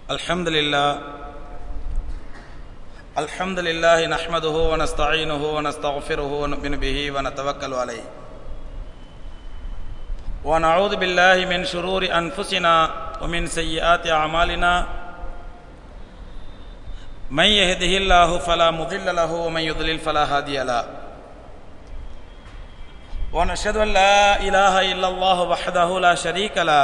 الحمد لله الحمد لله نحمده ونستعينه ونستغفره ونؤمن به ونتوكل عليه ونعوذ بالله من شرور انفسنا ومن سيئات اعمالنا من يهده الله فلا مضل له ومن يضلل فلا هادي له ونشهد ان لا اله الا الله وحده لا شريك له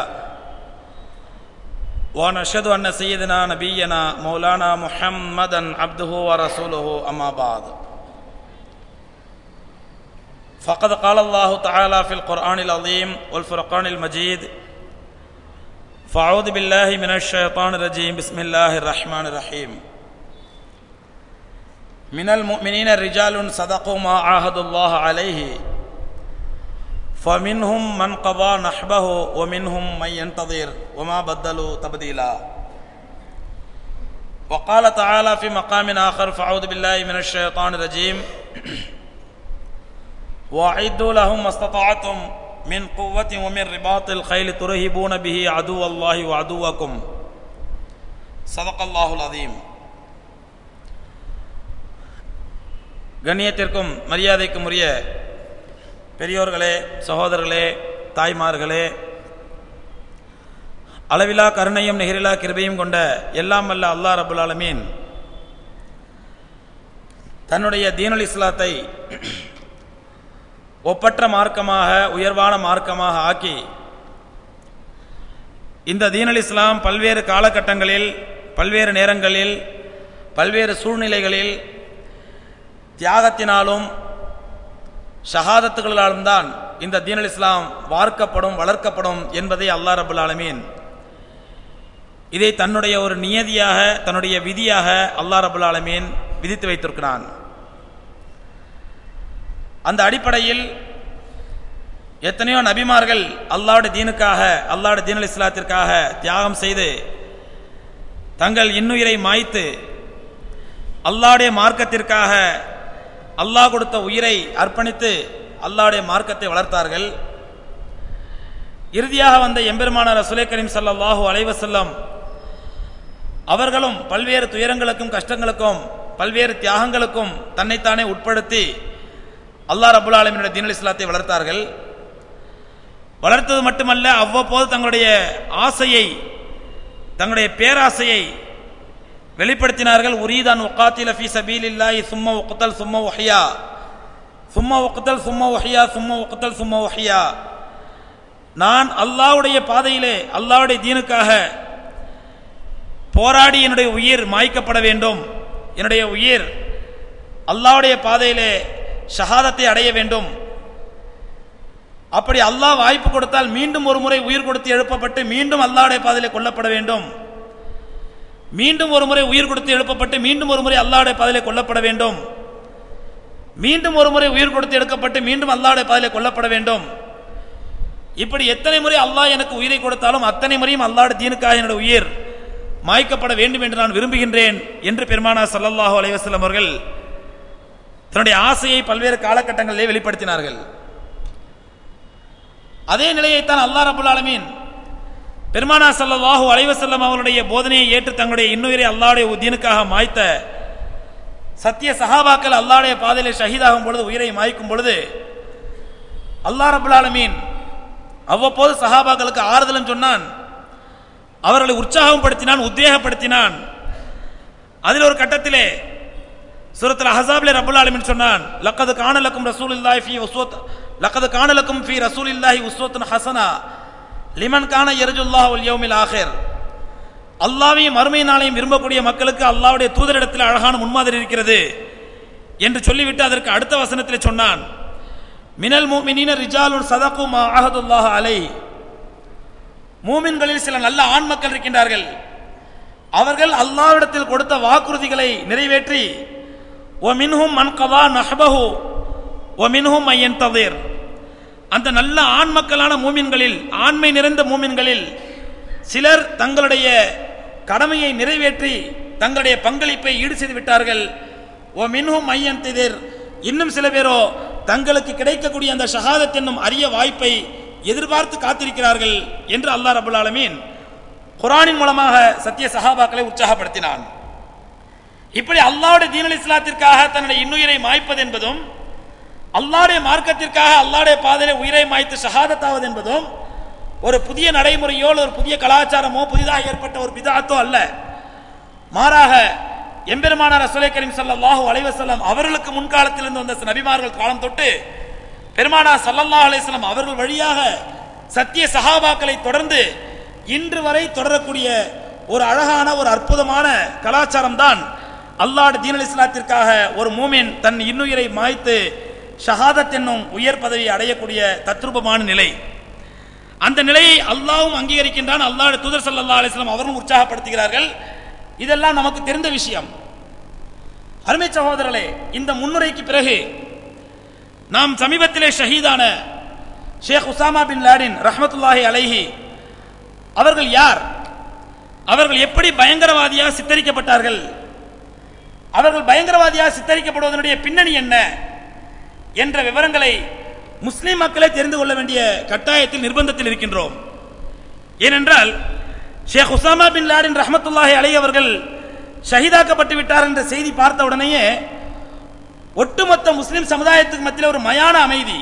ونشهد أن سيدنا نبينا مولانا محمدا عبده ورسوله أما بعد فقد قال الله تعالى في القرآن العظيم والفرقان المجيد فأعوذ بالله من الشيطان الرجيم بسم الله الرحمن الرحيم من المؤمنين رجال صدقوا ما عاهدوا الله عليه فمنهم من قضى نحبه ومنهم من ينتظر وما بدلوا تبديلا وقال تعالى في مقام آخر فأعوذ بالله من الشيطان الرجيم وأعدوا لهم ما استطعتم من قوة ومن رباط الخيل ترهبون به عدو الله وعدوكم صدق الله العظيم கண்ணியத்திற்கும் மரியாதைக்கும் உரிய பெரியோர்களே சகோதரர்களே தாய்மார்களே அளவிலா கருணையும் நிகரிலா கிருபையும் கொண்ட எல்லாம் வல்ல அல்லா ரபுல் ஆலமீன் தன்னுடைய தீனுல் இஸ்லாத்தை ஒப்பற்ற மார்க்கமாக உயர்வான மார்க்கமாக ஆக்கி இந்த தீனுல் இஸ்லாம் பல்வேறு காலகட்டங்களில் பல்வேறு நேரங்களில் பல்வேறு சூழ்நிலைகளில் தியாகத்தினாலும் ஷஹாதத்துகளாலும் தான் இந்த தீனல் இஸ்லாம் வார்க்கப்படும் வளர்க்கப்படும் என்பதை அல்லா ரபுல் ஆலமீன் இதை தன்னுடைய ஒரு நியதியாக தன்னுடைய விதியாக அல்லா ரபுல் ஆலமீன் விதித்து வைத்திருக்கிறான் அந்த அடிப்படையில் எத்தனையோ நபிமார்கள் அல்லாவுடைய தீனுக்காக அல்லாவுடைய தீனல் இஸ்லாத்திற்காக தியாகம் செய்து தங்கள் இன்னுயிரை மாய்த்து அல்லாவுடைய மார்க்கத்திற்காக அல்லாஹ் கொடுத்த உயிரை அர்ப்பணித்து அல்லாவுடைய மார்க்கத்தை வளர்த்தார்கள் இறுதியாக வந்த எம்பெருமான ரசுலே கரீம் சல்லாஹூ அலைவசல்லம் அவர்களும் பல்வேறு துயரங்களுக்கும் கஷ்டங்களுக்கும் பல்வேறு தியாகங்களுக்கும் தன்னைத்தானே உட்படுத்தி அல்லா ரபுல் ஆலமினுடைய தீனல் இஸ்லாத்தை வளர்த்தார்கள் வளர்த்தது மட்டுமல்ல அவ்வப்போது தங்களுடைய ஆசையை தங்களுடைய பேராசையை வெளிப்படுத்தினார்கள் உரீதான் உக்காத்தில ஃபி சபீல் இல்லாஹி சும்மா உக்குத்தல் சும்மா ஒஹியா சும்மா உக்குத்தல் சும்மா ஒஹியா சும்மா உக்குத்தல் சும்மா ஒஹியா நான் அல்லாவுடைய பாதையிலே அல்லாவுடைய தீனுக்காக போராடி என்னுடைய உயிர் மாய்க்கப்பட வேண்டும் என்னுடைய உயிர் அல்லாவுடைய பாதையிலே ஷஹாதத்தை அடைய வேண்டும் அப்படி அல்லாஹ் வாய்ப்பு கொடுத்தால் மீண்டும் ஒரு முறை உயிர் கொடுத்து எழுப்பப்பட்டு மீண்டும் அல்லாவுடைய பாதையிலே கொல்லப்பட வேண்டும் மீண்டும் ஒரு முறை உயிர் கொடுத்து எழுப்பப்பட்டு மீண்டும் ஒரு முறை அல்லாவுடைய பாதையிலே கொல்லப்பட வேண்டும் மீண்டும் ஒரு முறை உயிர் கொடுத்து எடுக்கப்பட்டு மீண்டும் அல்லாவுடைய பாதையிலே கொல்லப்பட வேண்டும் இப்படி எத்தனை முறை அல்லாஹ் எனக்கு உயிரை கொடுத்தாலும் அத்தனை முறையும் அல்லாவுடைய தீனுக்காக என்னுடைய உயிர் மாய்க்கப்பட வேண்டும் என்று நான் விரும்புகின்றேன் என்று பெருமானா சல்லல்லாஹு அலைவசல்லம் அவர்கள் தன்னுடைய ஆசையை பல்வேறு காலகட்டங்களிலே வெளிப்படுத்தினார்கள் அதே நிலையைத்தான் அல்லா ரபுல் ஆலமீன் பெருமானா சல்லாஹூ அலைவசல்லம் அவருடைய போதனையை ஏற்று தங்களுடைய இன்னுயிரை அல்லாவுடைய தீனுக்காக மாய்த்த சத்திய சஹாபாக்கள் அல்லாவுடைய பாதையில ஷஹீதாகும் பொழுது உயிரை மாய்க்கும் பொழுது அல்லா ரபுல் ஆலமீன் அவ்வப்போது சஹாபாக்களுக்கு ஆறுதலும் சொன்னான் அவர்களை உற்சாகப்படுத்தினான் உத்வேகப்படுத்தினான் அதில் ஒரு கட்டத்திலே சூரத்தில் ஹசாப்ல ரபுல் ஆலமின் சொன்னான் லக்கது காணலக்கும் ரசூல் இல்லாஹி ஃபி உஸ்வத் லக்கது காணலக்கும் ஃபி ரசூல் இல்லாஹி உஸ்வத்துன் ஹசனா லிமன் கான எரஜுல்லாஹ் யௌமில் ஆஹிர் அல்லாவையும் மறுமை நாளையும் விரும்பக்கூடிய மக்களுக்கு அல்லாவுடைய தூதரிடத்தில் அழகான முன்மாதிரி இருக்கிறது என்று சொல்லிவிட்டு அதற்கு அடுத்த வசனத்தில் சொன்னான் மினல் மூமினின ரிஜாலுன் சதகு மா அஹதுல்லாஹ் அலை மூமின்களில் சில நல்ல ஆண் மக்கள் இருக்கின்றார்கள் அவர்கள் அல்லாவிடத்தில் கொடுத்த வாக்குறுதிகளை நிறைவேற்றி ஓ மின்ஹும் மன்கவா நஹபஹு ஓ மின்ஹும் ஐயன் தவிர் அந்த நல்ல ஆண் மக்களான மூமின்களில் ஆண்மை நிறைந்த மூமின்களில் சிலர் தங்களுடைய கடமையை நிறைவேற்றி தங்களுடைய பங்களிப்பை ஈடு செய்து விட்டார்கள் ஓ மின்ஹும் ஐயன் திதிர் இன்னும் சில பேரோ தங்களுக்கு கிடைக்கக்கூடிய அந்த ஷஹாதத் என்னும் அரிய வாய்ப்பை எதிர்பார்த்து காத்திருக்கிறார்கள் என்று அல்லாஹ் ரபுல் ஆலமீன் குரானின் மூலமாக சத்திய சஹாபாக்களை உற்சாகப்படுத்தினான் இப்படி அல்லாஹ்வுடைய தீனல் இஸ்லாத்திற்காக தன்னுடைய இன்னுயிரை மாய்ப்பது என்பதும் அல்லாஹ்வுடைய மார்க்கத்திற்காக அல்லாஹ்வுடைய பாதையிலே உயிரை மாய்த்து ஷஹாதத்தாவது என்பதும் ஒரு புதிய நடைமுறையோ அல்லது ஒரு புதிய கலாச்சாரமோ புதிதாக ஏற்பட்ட ஒரு பிதாத்தோ அல்ல மாறாக எம்பெருமானார் ரசூலை கரீம் ஸல்லல்லாஹு அலைஹி வஸல்லம் அவர்களுக்கு முன்காலத்திலிருந்து வந்த நபிமார்கள் காலம் தொட்டு பெருமானார் ஸல்லல்லாஹு அலைஹி வஸல்லம் அவர்கள் வழியாக சத்திய சஹாபாக்களை தொடர்ந்து இன்று வரை தொடரக்கூடிய ஒரு அழகான ஒரு அற்புதமான கலாச்சாரம் தான் அல்லாஹ் தீனல் இஸ்லாத்திற்காக ஒரு மூமின் தன் இன்னுயிரை மாய்த்து ஷஹாதத் என்னும் உயர் பதவியை அடையக்கூடிய தத்ரூபமான நிலை அந்த நிலையை அல்லாஹ்வும் அங்கீகரிக்கின்றான் அல்லாஹ் தூதர் ஸல்லல்லாஹு அலைஹி வஸல்லம் அவர்களும் உற்சாகப்படுத்துகிறார்கள் இதெல்லாம் நமக்கு தெரிந்த விஷயம் அருமை சகோதரர்களே இந்த முன்னுரைக்கு பிறகு நாம் சமீபத்திலே ஷஹீதான ஷேக் உசாமா பின் லாடின் ரஹ்மத்துல்லாஹி அலைஹி அவர்கள் யார் அவர்கள் எப்படி பயங்கரவாதியாக சித்தரிக்கப்பட்டார்கள் அவர்கள் பயங்கரவாதியாக சித்தரிக்கப்படுவதனுடைய பின்னணி என்ன என்ற விவரங்களை முஸ்லிம் மக்களே தெரிந்து கொள்ள வேண்டிய கட்டாயத்தில் நிர்பந்தத்தில் இருக்கின்றோம் ஏனென்றால் ஷேக் உசாமா பின் லாடின் ரஹமத்துல்லாஹி அலை அவர்கள் ஷஹீதாக்கப்பட்டு விட்டார் என்ற செய்தி பார்த்த உடனேயே ஒட்டுமொத்த முஸ்லிம் சமுதாயத்துக்கு மத்தியில் ஒரு மயான அமைதி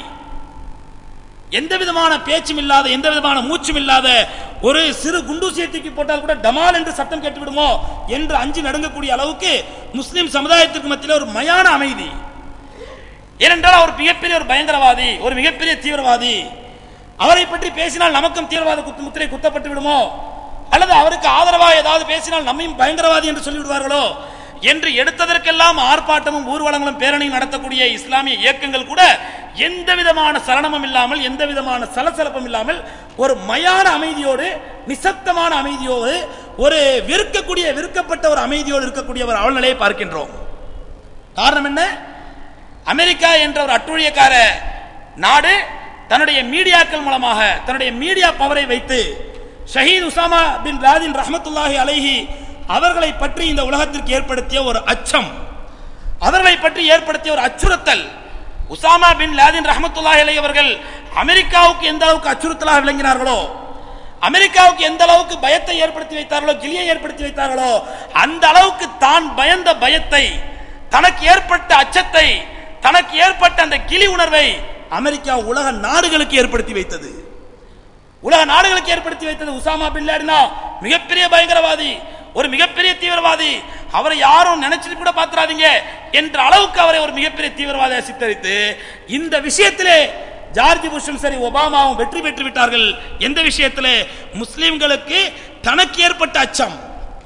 எந்த விதமான பேச்சும் இல்லாத எந்த விதமான மூச்சும் இல்லாத ஒரு சிறு குண்டூசியை தூக்கி போட்டால் கூட டமால் என்று சத்தம் கேட்டு விடுமோ என்று அஞ்சு நடுங்கக்கூடிய அளவுக்கு முஸ்லிம் சமுதாயத்துக்கு மத்தியில் ஒரு மயான அமைதி ஏனென்றால் அவர் மிகப்பெரிய ஒரு பயங்கரவாதி ஒரு மிகப்பெரிய தீவிரவாதி அவரை பற்றி பேசினால் நமக்கும் தீவிரவாத குத்து முத்திரை குத்தப்பட்டு விடுமோ அல்லது அவருக்கு ஆதரவாக ஏதாவது பேசினால் நம்மையும் பயங்கரவாதி என்று சொல்லிவிடுவார்களோ என்று எடுத்ததற்கெல்லாம் ஆர்ப்பாட்டமும் ஊர்வலங்களும் பேரணியும் நடத்தக்கூடிய இஸ்லாமிய இயக்கங்கள் கூட எந்த விதமான சலனமும் இல்லாமல் எந்த விதமான சலசலப்பும் இல்லாமல் ஒரு மயான அமைதியோடு நிசப்தமான அமைதியோடு ஒரு வெறுக்கக்கூடிய வெறுக்கப்பட்ட ஒரு அமைதியோடு இருக்கக்கூடிய ஒரு அவல்நிலையை பார்க்கின்றோம் காரணம் என்ன அமெரிக்கா என்ற ஒரு அட்டுழியக்கார நாடு தன்னுடைய மீடியாக்கள் மூலமாக தன்னுடைய மீடியா பவரை வைத்து ஷஹீத் உசாமா பின் ராதின் ரஹமத்துல்லாஹி அலைஹி அவர்களை பற்றி இந்த உலகத்திற்கு ஏற்படுத்திய ஒரு அச்சம் அவர்களை பற்றி ஏற்படுத்திய ஒரு அச்சுறுத்தல் உசாமா பின் லாதின் ரஹமத்துல்லாஹி அலைஹி அவர்கள் அமெரிக்காவுக்கு எந்த அளவுக்கு அச்சுறுத்தலாக விளங்கினார்களோ அமெரிக்காவுக்கு எந்த அளவுக்கு பயத்தை ஏற்படுத்தி வைத்தார்களோ கிளியை ஏற்படுத்தி வைத்தார்களோ அந்த அளவுக்கு தான் பயந்த பயத்தை தனக்கு ஏற்பட்ட அச்சத்தை தனக்கு ஏற்பட்ட அந்த கிளி உணர்வை அமெரிக்கா உலக நாடுகளுக்கு ஏற்படுத்தி வைத்தது உலக நாடுகளுக்கு ஏற்படுத்தி வைத்தது உசாமா பின் லாடினா மிகப்பெரிய பயங்கரவாதி ஒரு மிகப்பெரிய தீவிரவாதி அவரை யாரும் நினைச்சிட்டு கூட பாத்துறாதீங்க என்ற அளவுக்கு அவரை ஒரு மிகப்பெரிய தீவிரவாதியை சித்தரித்து இந்த விஷயத்திலே ஜார்ஜ் புஷும் சரி ஒபாமாவும் வெற்றி பெற்று விட்டார்கள் எந்த விஷயத்திலே முஸ்லிம்களுக்கு தனக்கு ஏற்பட்ட அச்சம்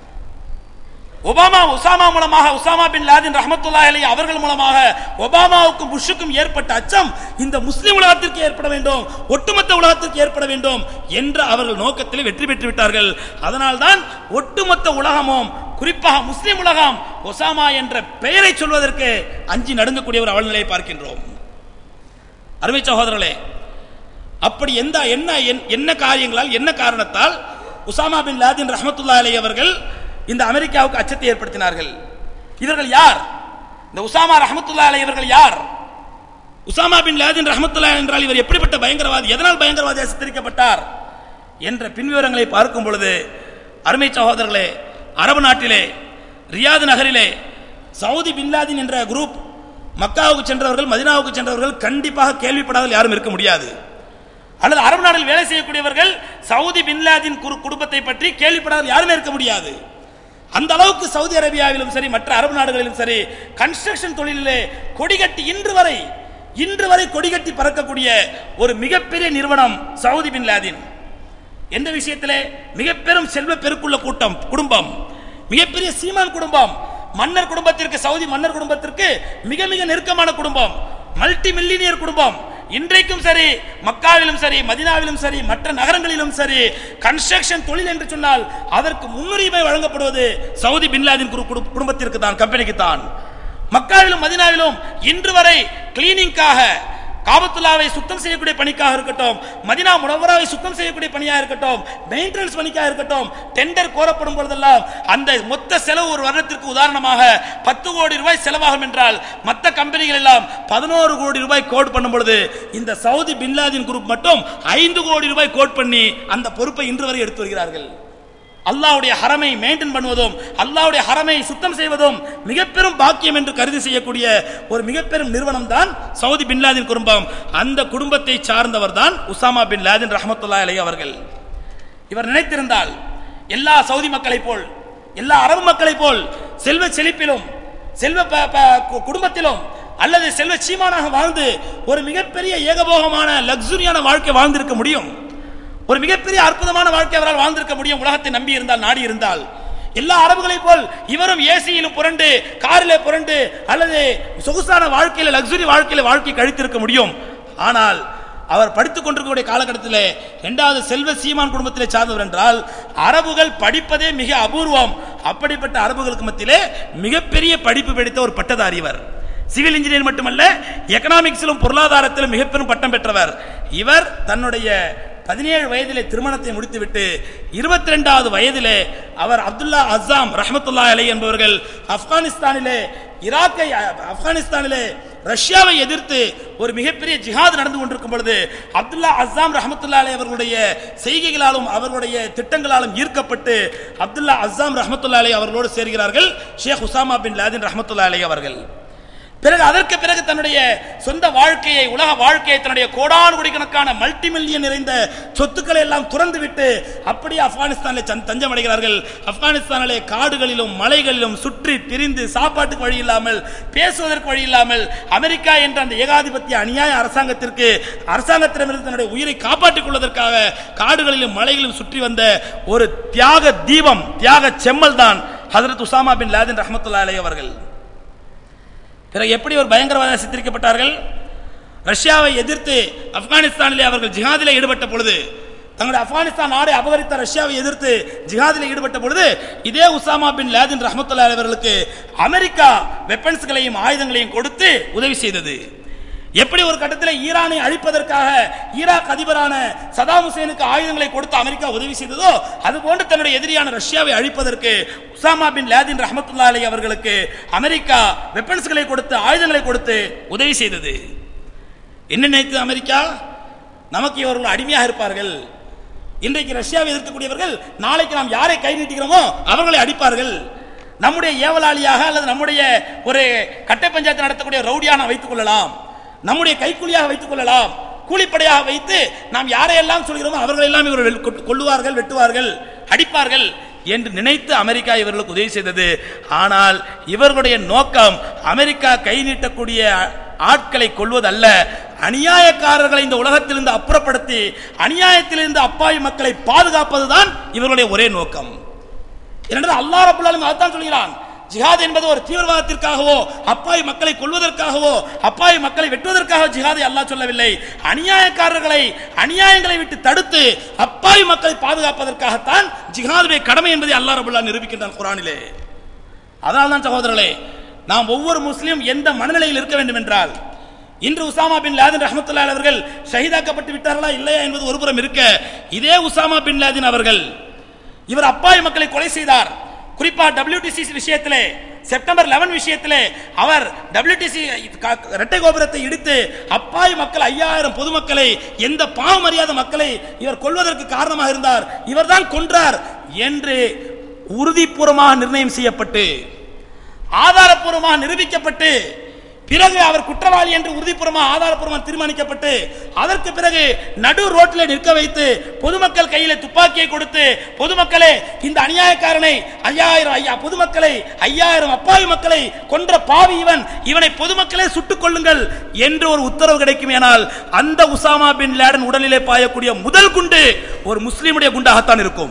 ஒபாமா உசாமா மூலமாக உசாமா பின் லாதின் ரஹமத்துல்லா அலி அவர்கள் மூலமாக ஒபாமாவுக்கும் புஷுக்கும் ஏற்பட்ட அச்சம் இந்த முஸ்லிம் உலகத்திற்கு ஏற்பட வேண்டும் ஒட்டுமொத்த உலகத்திற்கு ஏற்பட வேண்டும் என்ற அவர்கள் நோக்கத்தில் வெற்றி பெற்று விட்டார்கள் அதனால்தான் ஒட்டுமொத்த உலகமும் குறிப்பாக முஸ்லிம் உலகம் ஒசாமா என்ற பெயரை சொல்வதற்கு அஞ்சி நடுங்கக்கூடிய ஒரு அவல்நிலையை பார்க்கின்றோம் அருமை சகோதரர்களே அப்படி எந்த என்ன என்ன காரியங்களால் என்ன காரணத்தால் உசாமா பின் லாதின் ரஹமத்துல்லா அலி அவர்கள் இந்த அமெரிக்காவுக்கு அச்சத்தை ஏற்படுத்தினார்கள் இவர்கள் யார் இந்த உசாமா ரஹமத்துல்லா அலை இவர்கள் யார் உசாமா பின் லாதின் ரஹமத்துல்லா என்றால் இவர் எப்படிப்பட்ட பயங்கரவாதி எதனால் பயங்கரவாதியாக சித்தரிக்கப்பட்டார் என்ற பின்விவரங்களை பார்க்கும் பொழுது அருமை சகோதரர்களே அரபு நாட்டிலே ரியாது நகரிலே சவுதி பின் லாதின் என்ற குரூப் மக்காவுக்கு சென்றவர்கள் மதினாவுக்கு சென்றவர்கள் கண்டிப்பாக கேள்விப்படாமல் யாரும் இருக்க முடியாது அல்லது அரபு நாட்டில் வேலை செய்யக்கூடியவர்கள் சவுதி பின் லாதின் குடும்பத்தை பற்றி கேள்விப்படாமல் யாருமே இருக்க முடியாது அந்த அளவுக்கு சவுதி அரேபியாவிலும் சரி மற்ற அரபு நாடுகளிலும் சரி கன்ஸ்ட்ரக்ஷன் தொழிலிலே கொடிகட்டி இன்று வரை இன்று வரை கொடிகட்டி பறக்கக்கூடிய ஒரு மிகப்பெரிய நிறுவனம் சவுதி பின் லாதின் எந்த விஷயத்திலே மிக பெரும் செல்வ பெருக்குள்ள கூட்டம் குடும்பம் மிகப்பெரிய சீமான் குடும்பம் மன்னர் குடும்பத்திற்கு சவுதி மன்னர் குடும்பத்திற்கு மிக மிக நெருக்கமான குடும்பம் மல்டி மில்லினியர் குடும்பம் இன்றைக்கும் சரி மக்காவிலும் சரி மதினாவிலும் சரி மற்ற நகரங்களிலும் சரி கன்ஸ்ட்ரக்ஷன் தொழில் என்று சொன்னால் அதற்கு முன்னுரிமை வழங்கப்படுவது சவுதி பின்லாதின் குடும்பத்திற்கு தான் கம்பெனிக்கு தான் மக்காவிலும் மதினாவிலும் இன்று வரை கிளீனிங்காக காபத்துல்லாவை சுத்தம் செய்யக்கூடிய பணிக்காக இருக்கட்டும் மதினா முனவராவை சுத்தம் செய்யக்கூடிய பணியாக இருக்கட்டும் மெயின்டெனன்ஸ் பணிக்காக இருக்கட்டும் டெண்டர் கோரப்படும் பொழுதெல்லாம் அந்த மொத்த செலவு ஒரு வருடத்திற்கு உதாரணமாக பத்து கோடி ரூபாய் செலவாகும் என்றால் மற்ற கம்பெனிகள் எல்லாம் பதினோரு கோடி ரூபாய் கோட் பண்ணும் பொழுது இந்த சவுதி பின்லாதின் குரூப் மட்டும் ஐந்து கோடி ரூபாய் கோட் பண்ணி அந்த பொறுப்பை இன்று வரை எடுத்து வருகிறார்கள் அல்லாஹ்வுடைய ஹரமை மெயின்டைன் பண்ணுவதும் அல்லாஹ்வுடைய ஹரமை சுத்தம் செய்வதும் மிக பெரும் பாக்கியம் என்று கருதி செய்யக்கூடிய ஒரு மிக பெரும் நிறுவனம் தான் சவுதி பின் லாதின் குடும்பம் அந்த குடும்பத்தை சார்ந்தவர் தான் உசாமா பின் லாதின் ரஹமத்துல்லா அலை அவர்கள் இவர் நினைத்திருந்தால் எல்லா சவுதி மக்களைப் போல் எல்லா அரபு மக்களைப் போல் செல்வ செழிப்பிலும் செல்வ ப- ப- கு- குடும்பத்திலும் அல்லது செல்வ சீமானாக வாழ்ந்து ஒரு மிகப்பெரிய ஏகபோகமான லக்ஸுரியான வாழ்க்கை வாழ்ந்திருக்க முடியும் ஒரு மிகப்பெரிய அற்புதமான வாழ்க்கை அவரால் வாழ்ந்திருக்க முடியும் உலகத்தை நம்பி இருந்தால் நாடி இருந்தால் எல்லா அரபுகளைப் போல் இவரும் ஏசியிலும் புரண்டு காரிலே புரண்டு அல்லது சொகுசான வாழ்க்கையில லக்ஸுரி வாழ்க்கையில வாழ்க்கை கழித்திருக்க முடியும் ஆனால் அவர் படித்துக் கொண்டிருக்கக்கூடிய காலகட்டத்தில் இரண்டாவது செல்வ சீமான் குடும்பத்திலே சார்ந்தவர் என்றால் அரபுகள் படிப்பதே மிக அபூர்வம் அப்படிப்பட்ட அரபுகளுக்கு மத்தியிலே மிகப்பெரிய படிப்பு படித்த ஒரு பட்டதாரி இவர் சிவில் இன்ஜினியர் மட்டுமல்ல எக்கனாமிக்ஸிலும் பொருளாதாரத்திலும் மிக பெரும் பட்டம் பெற்றவர் இவர் தன்னுடைய பதினேழு வயதிலே திருமணத்தை முடித்துவிட்டு இருபத்தி ரெண்டாவது வயதிலே அவர் அப்துல்லா அஸ்ஸாம் ரஹமத்துல்லா அலை என்பவர்கள் ஆப்கானிஸ்தானிலே ஈராக்கை ஆப்கானிஸ்தானிலே ரஷ்யாவை எதிர்த்து ஒரு மிகப்பெரிய ஜிஹாத் நடந்து கொண்டிருக்கும் பொழுது அப்துல்லா அஸ்ஸாம் ரஹமத்துல்லா அலை அவர்களுடைய செய்கைகளாலும் அவர்களுடைய திட்டங்களாலும் ஈர்க்கப்பட்டு அப்துல்லா அஸ்ஸாம் ரஹமத்துல்லா அலை அவர்களோடு சேர்கிறார்கள் ஷேக் உசாமா பின் லாதின் ரஹமத்துல்லா அலை அவர்கள் பிறகு அதற்கு பிறகு தன்னுடைய சொந்த வாழ்க்கையை உலக வாழ்க்கையை தன்னுடைய கோடானு கோடிக்கணக்கான மல்டி மில்லியன் நிறைந்த சொத்துக்களை எல்லாம் துறந்து விட்டு அப்படியே ஆப்கானிஸ்தானில் சந்- தஞ்சம் அடைகிறார்கள் ஆப்கானிஸ்தானிலே காடுகளிலும் மலைகளிலும் சுற்றி திரிந்து சாப்பாட்டுக்கு வழி இல்லாமல் பேசுவதற்கு வழி இல்லாமல் அமெரிக்கா என்ற அந்த ஏகாதிபத்திய அநியாய அரசாங்கத்திற்கு அரசாங்கத்திடமிருந்து தன்னுடைய உயிரை காப்பாற்றிக் கொள்வதற்காக காடுகளிலும் மலைகளிலும் சுற்றி வந்த ஒரு தியாக தீபம் தியாக செம்மல் தான் ஹசரத் உசாமா பின் லாதின் ரஹமத்துல்லா அலை அவர்கள் பிறகு எப்படி ஒரு பயங்கரவாத சித்தரிக்கப்பட்டார்கள் ரஷ்யாவை எதிர்த்து ஆப்கானிஸ்தானிலே அவர்கள் ஜிஹாதிலே ஈடுபட்ட பொழுது தங்களுடைய ஆப்கானிஸ்தான் நாடை அபகரித்த ரஷ்யாவை எதிர்த்து ஜிஹாதில் ஈடுபட்ட பொழுது இதே உசாமா பின் லாதின் ரஹமத்துல்லா அவர்களுக்கு அமெரிக்கா வெப்பன்ஸ்களையும் ஆயுதங்களையும் கொடுத்து உதவி செய்தது எப்படி ஒரு கட்டத்தில் ஈரானை அழிப்பதற்காக ஈராக் அதிபரான சதாம் ஹுசேனுக்கு ஆயுதங்களை கொடுத்து அமெரிக்கா உதவி செய்ததோ அதுபோன்று தன்னுடைய எதிரியான ரஷ்யாவை அழிப்பதற்கு உசாமா பின் லாதின் ரஹமத்துல்லா அலை அவர்களுக்கு அமெரிக்கா வெப்பன்ஸ்களை கொடுத்து ஆயுதங்களை கொடுத்து உதவி செய்தது என்ன நினைத்து அமெரிக்கா நமக்கு இவர்கள் அடிமையாக இருப்பார்கள் இன்றைக்கு ரஷ்யாவை எதிர்க்கக்கூடியவர்கள் நாளைக்கு நாம் யாரை கை நீட்டுகிறோமோ அவர்களை அடிப்பார்கள் நம்முடைய ஏவலாளியாக அல்லது நம்முடைய ஒரு கட்டை பஞ்சாயத்து நடத்தக்கூடிய ரவுடியாக நாம் வைத்துக் கொள்ளலாம் நம்முடைய கைக்கூலியாக வைத்துக் கொள்ளலாம் கூலிப்படையாக வைத்து நாம் யாரையெல்லாம் சொல்கிறோமோ அவர்களெல்லாம் இவர்கள் வெல்- கொட்டு- கொல்லுவார்கள் வெட்டுவார்கள் அடிப்பார்கள் என்று நினைத்து அமெரிக்கா இவர்களுக்கு உதவி செய்தது ஆனால் இவர்களுடைய நோக்கம் அமெரிக்கா கை நீட்டக்கூடிய ஆட்களை கொள்வதல்ல அநியாயக்காரர்களை இந்த உலகத்திலிருந்து அப்புறப்படுத்தி அநியாயத்திலிருந்து அப்பாவி மக்களை பாதுகாப்பதுதான் இவர்களுடைய ஒரே நோக்கம் ஏனென்றால் அல்லாஹ் ரபுல் ஆலமீன் அதைத்தான் சொல்கிறான் ஜிஹாத் என்பது ஒரு தீவிரவாதத்திற்காகவோ அப்பாவி மக்களை கொல்வதற்காகவோ அப்பாவி மக்களை வெட்டுவதற்காக ஜிஹாதை அல்லாஹ் சொல்லவில்லை அநியாயக்காரர்களை அநியாயங்களை விட்டு தடுத்து அப்பாவி மக்களை பாதுகாப்பதற்காகத்தான் ஜிஹாதுடைய கடமை என்பதை அல்லாஹ் ரபுல்லா நிரூபிக்கின்றான் குரானிலே அதனால்தான் சகோதரர்களே நாம் ஒவ்வொரு முஸ்லீம் எந்த மனநிலையில் இருக்க வேண்டும் என்றால் இன்று உசாமா பின் லாதின் ரஹமத்துல்லா அவர்கள் ஷஹீதாக்கப்பட்டு விட்டார்களா இல்லையா என்பது ஒருபுறம் இருக்க இதே உசாமா பின் லாதின் அவர்கள் இவர் அப்பாவி மக்களை கொலை செய்தார் குறிப்பா WTC விஷயத்திலே செப்டம்பர் 11 விஷயத்திலே அவர் WTC க- இரட்டை கோபுரத்தை இடித்து அப்பாவி மக்கள் ஐயாயிரம் பொதுமக்களை எந்த பாவம் அறியாத மக்களை இவர் கொல்வதற்கு காரணமாக இருந்தார் இவர்தான் கொன்றார் என்று உறுதிபூர்வமாக நிர்ணயம் செய்யப்பட்டு ஆதாரப்பூர்வமாக நிரூபிக்கப்பட்டு பிறகு அவர் குற்றவாளி என்று உறுதிப்பூர்வமாக ஆதாரப்பூர்வமாக தீர்மானிக்கப்பட்டு அதற்கு பிறகு நடு ரோட்டில் நிற்க வைத்து பொதுமக்கள் கையில துப்பாக்கியை கொடுத்து பொதுமக்களே இந்த அநியாயக்காரனை ஐயாயிரம் ஐயா பொதுமக்களை ஐயாயிரம் அப்பாவி மக்களை கொன்ற பாவி இவன் இவனை பொதுமக்களே சுட்டுக் கொள்ளுங்கள் என்று ஒரு உத்தரவு கிடைக்குமேனால் அந்த உசாமா பின் லேடன் உடலிலே பாயக்கூடிய முதல் குண்டு ஒரு முஸ்லிமுடைய குண்டாகத்தான் இருக்கும்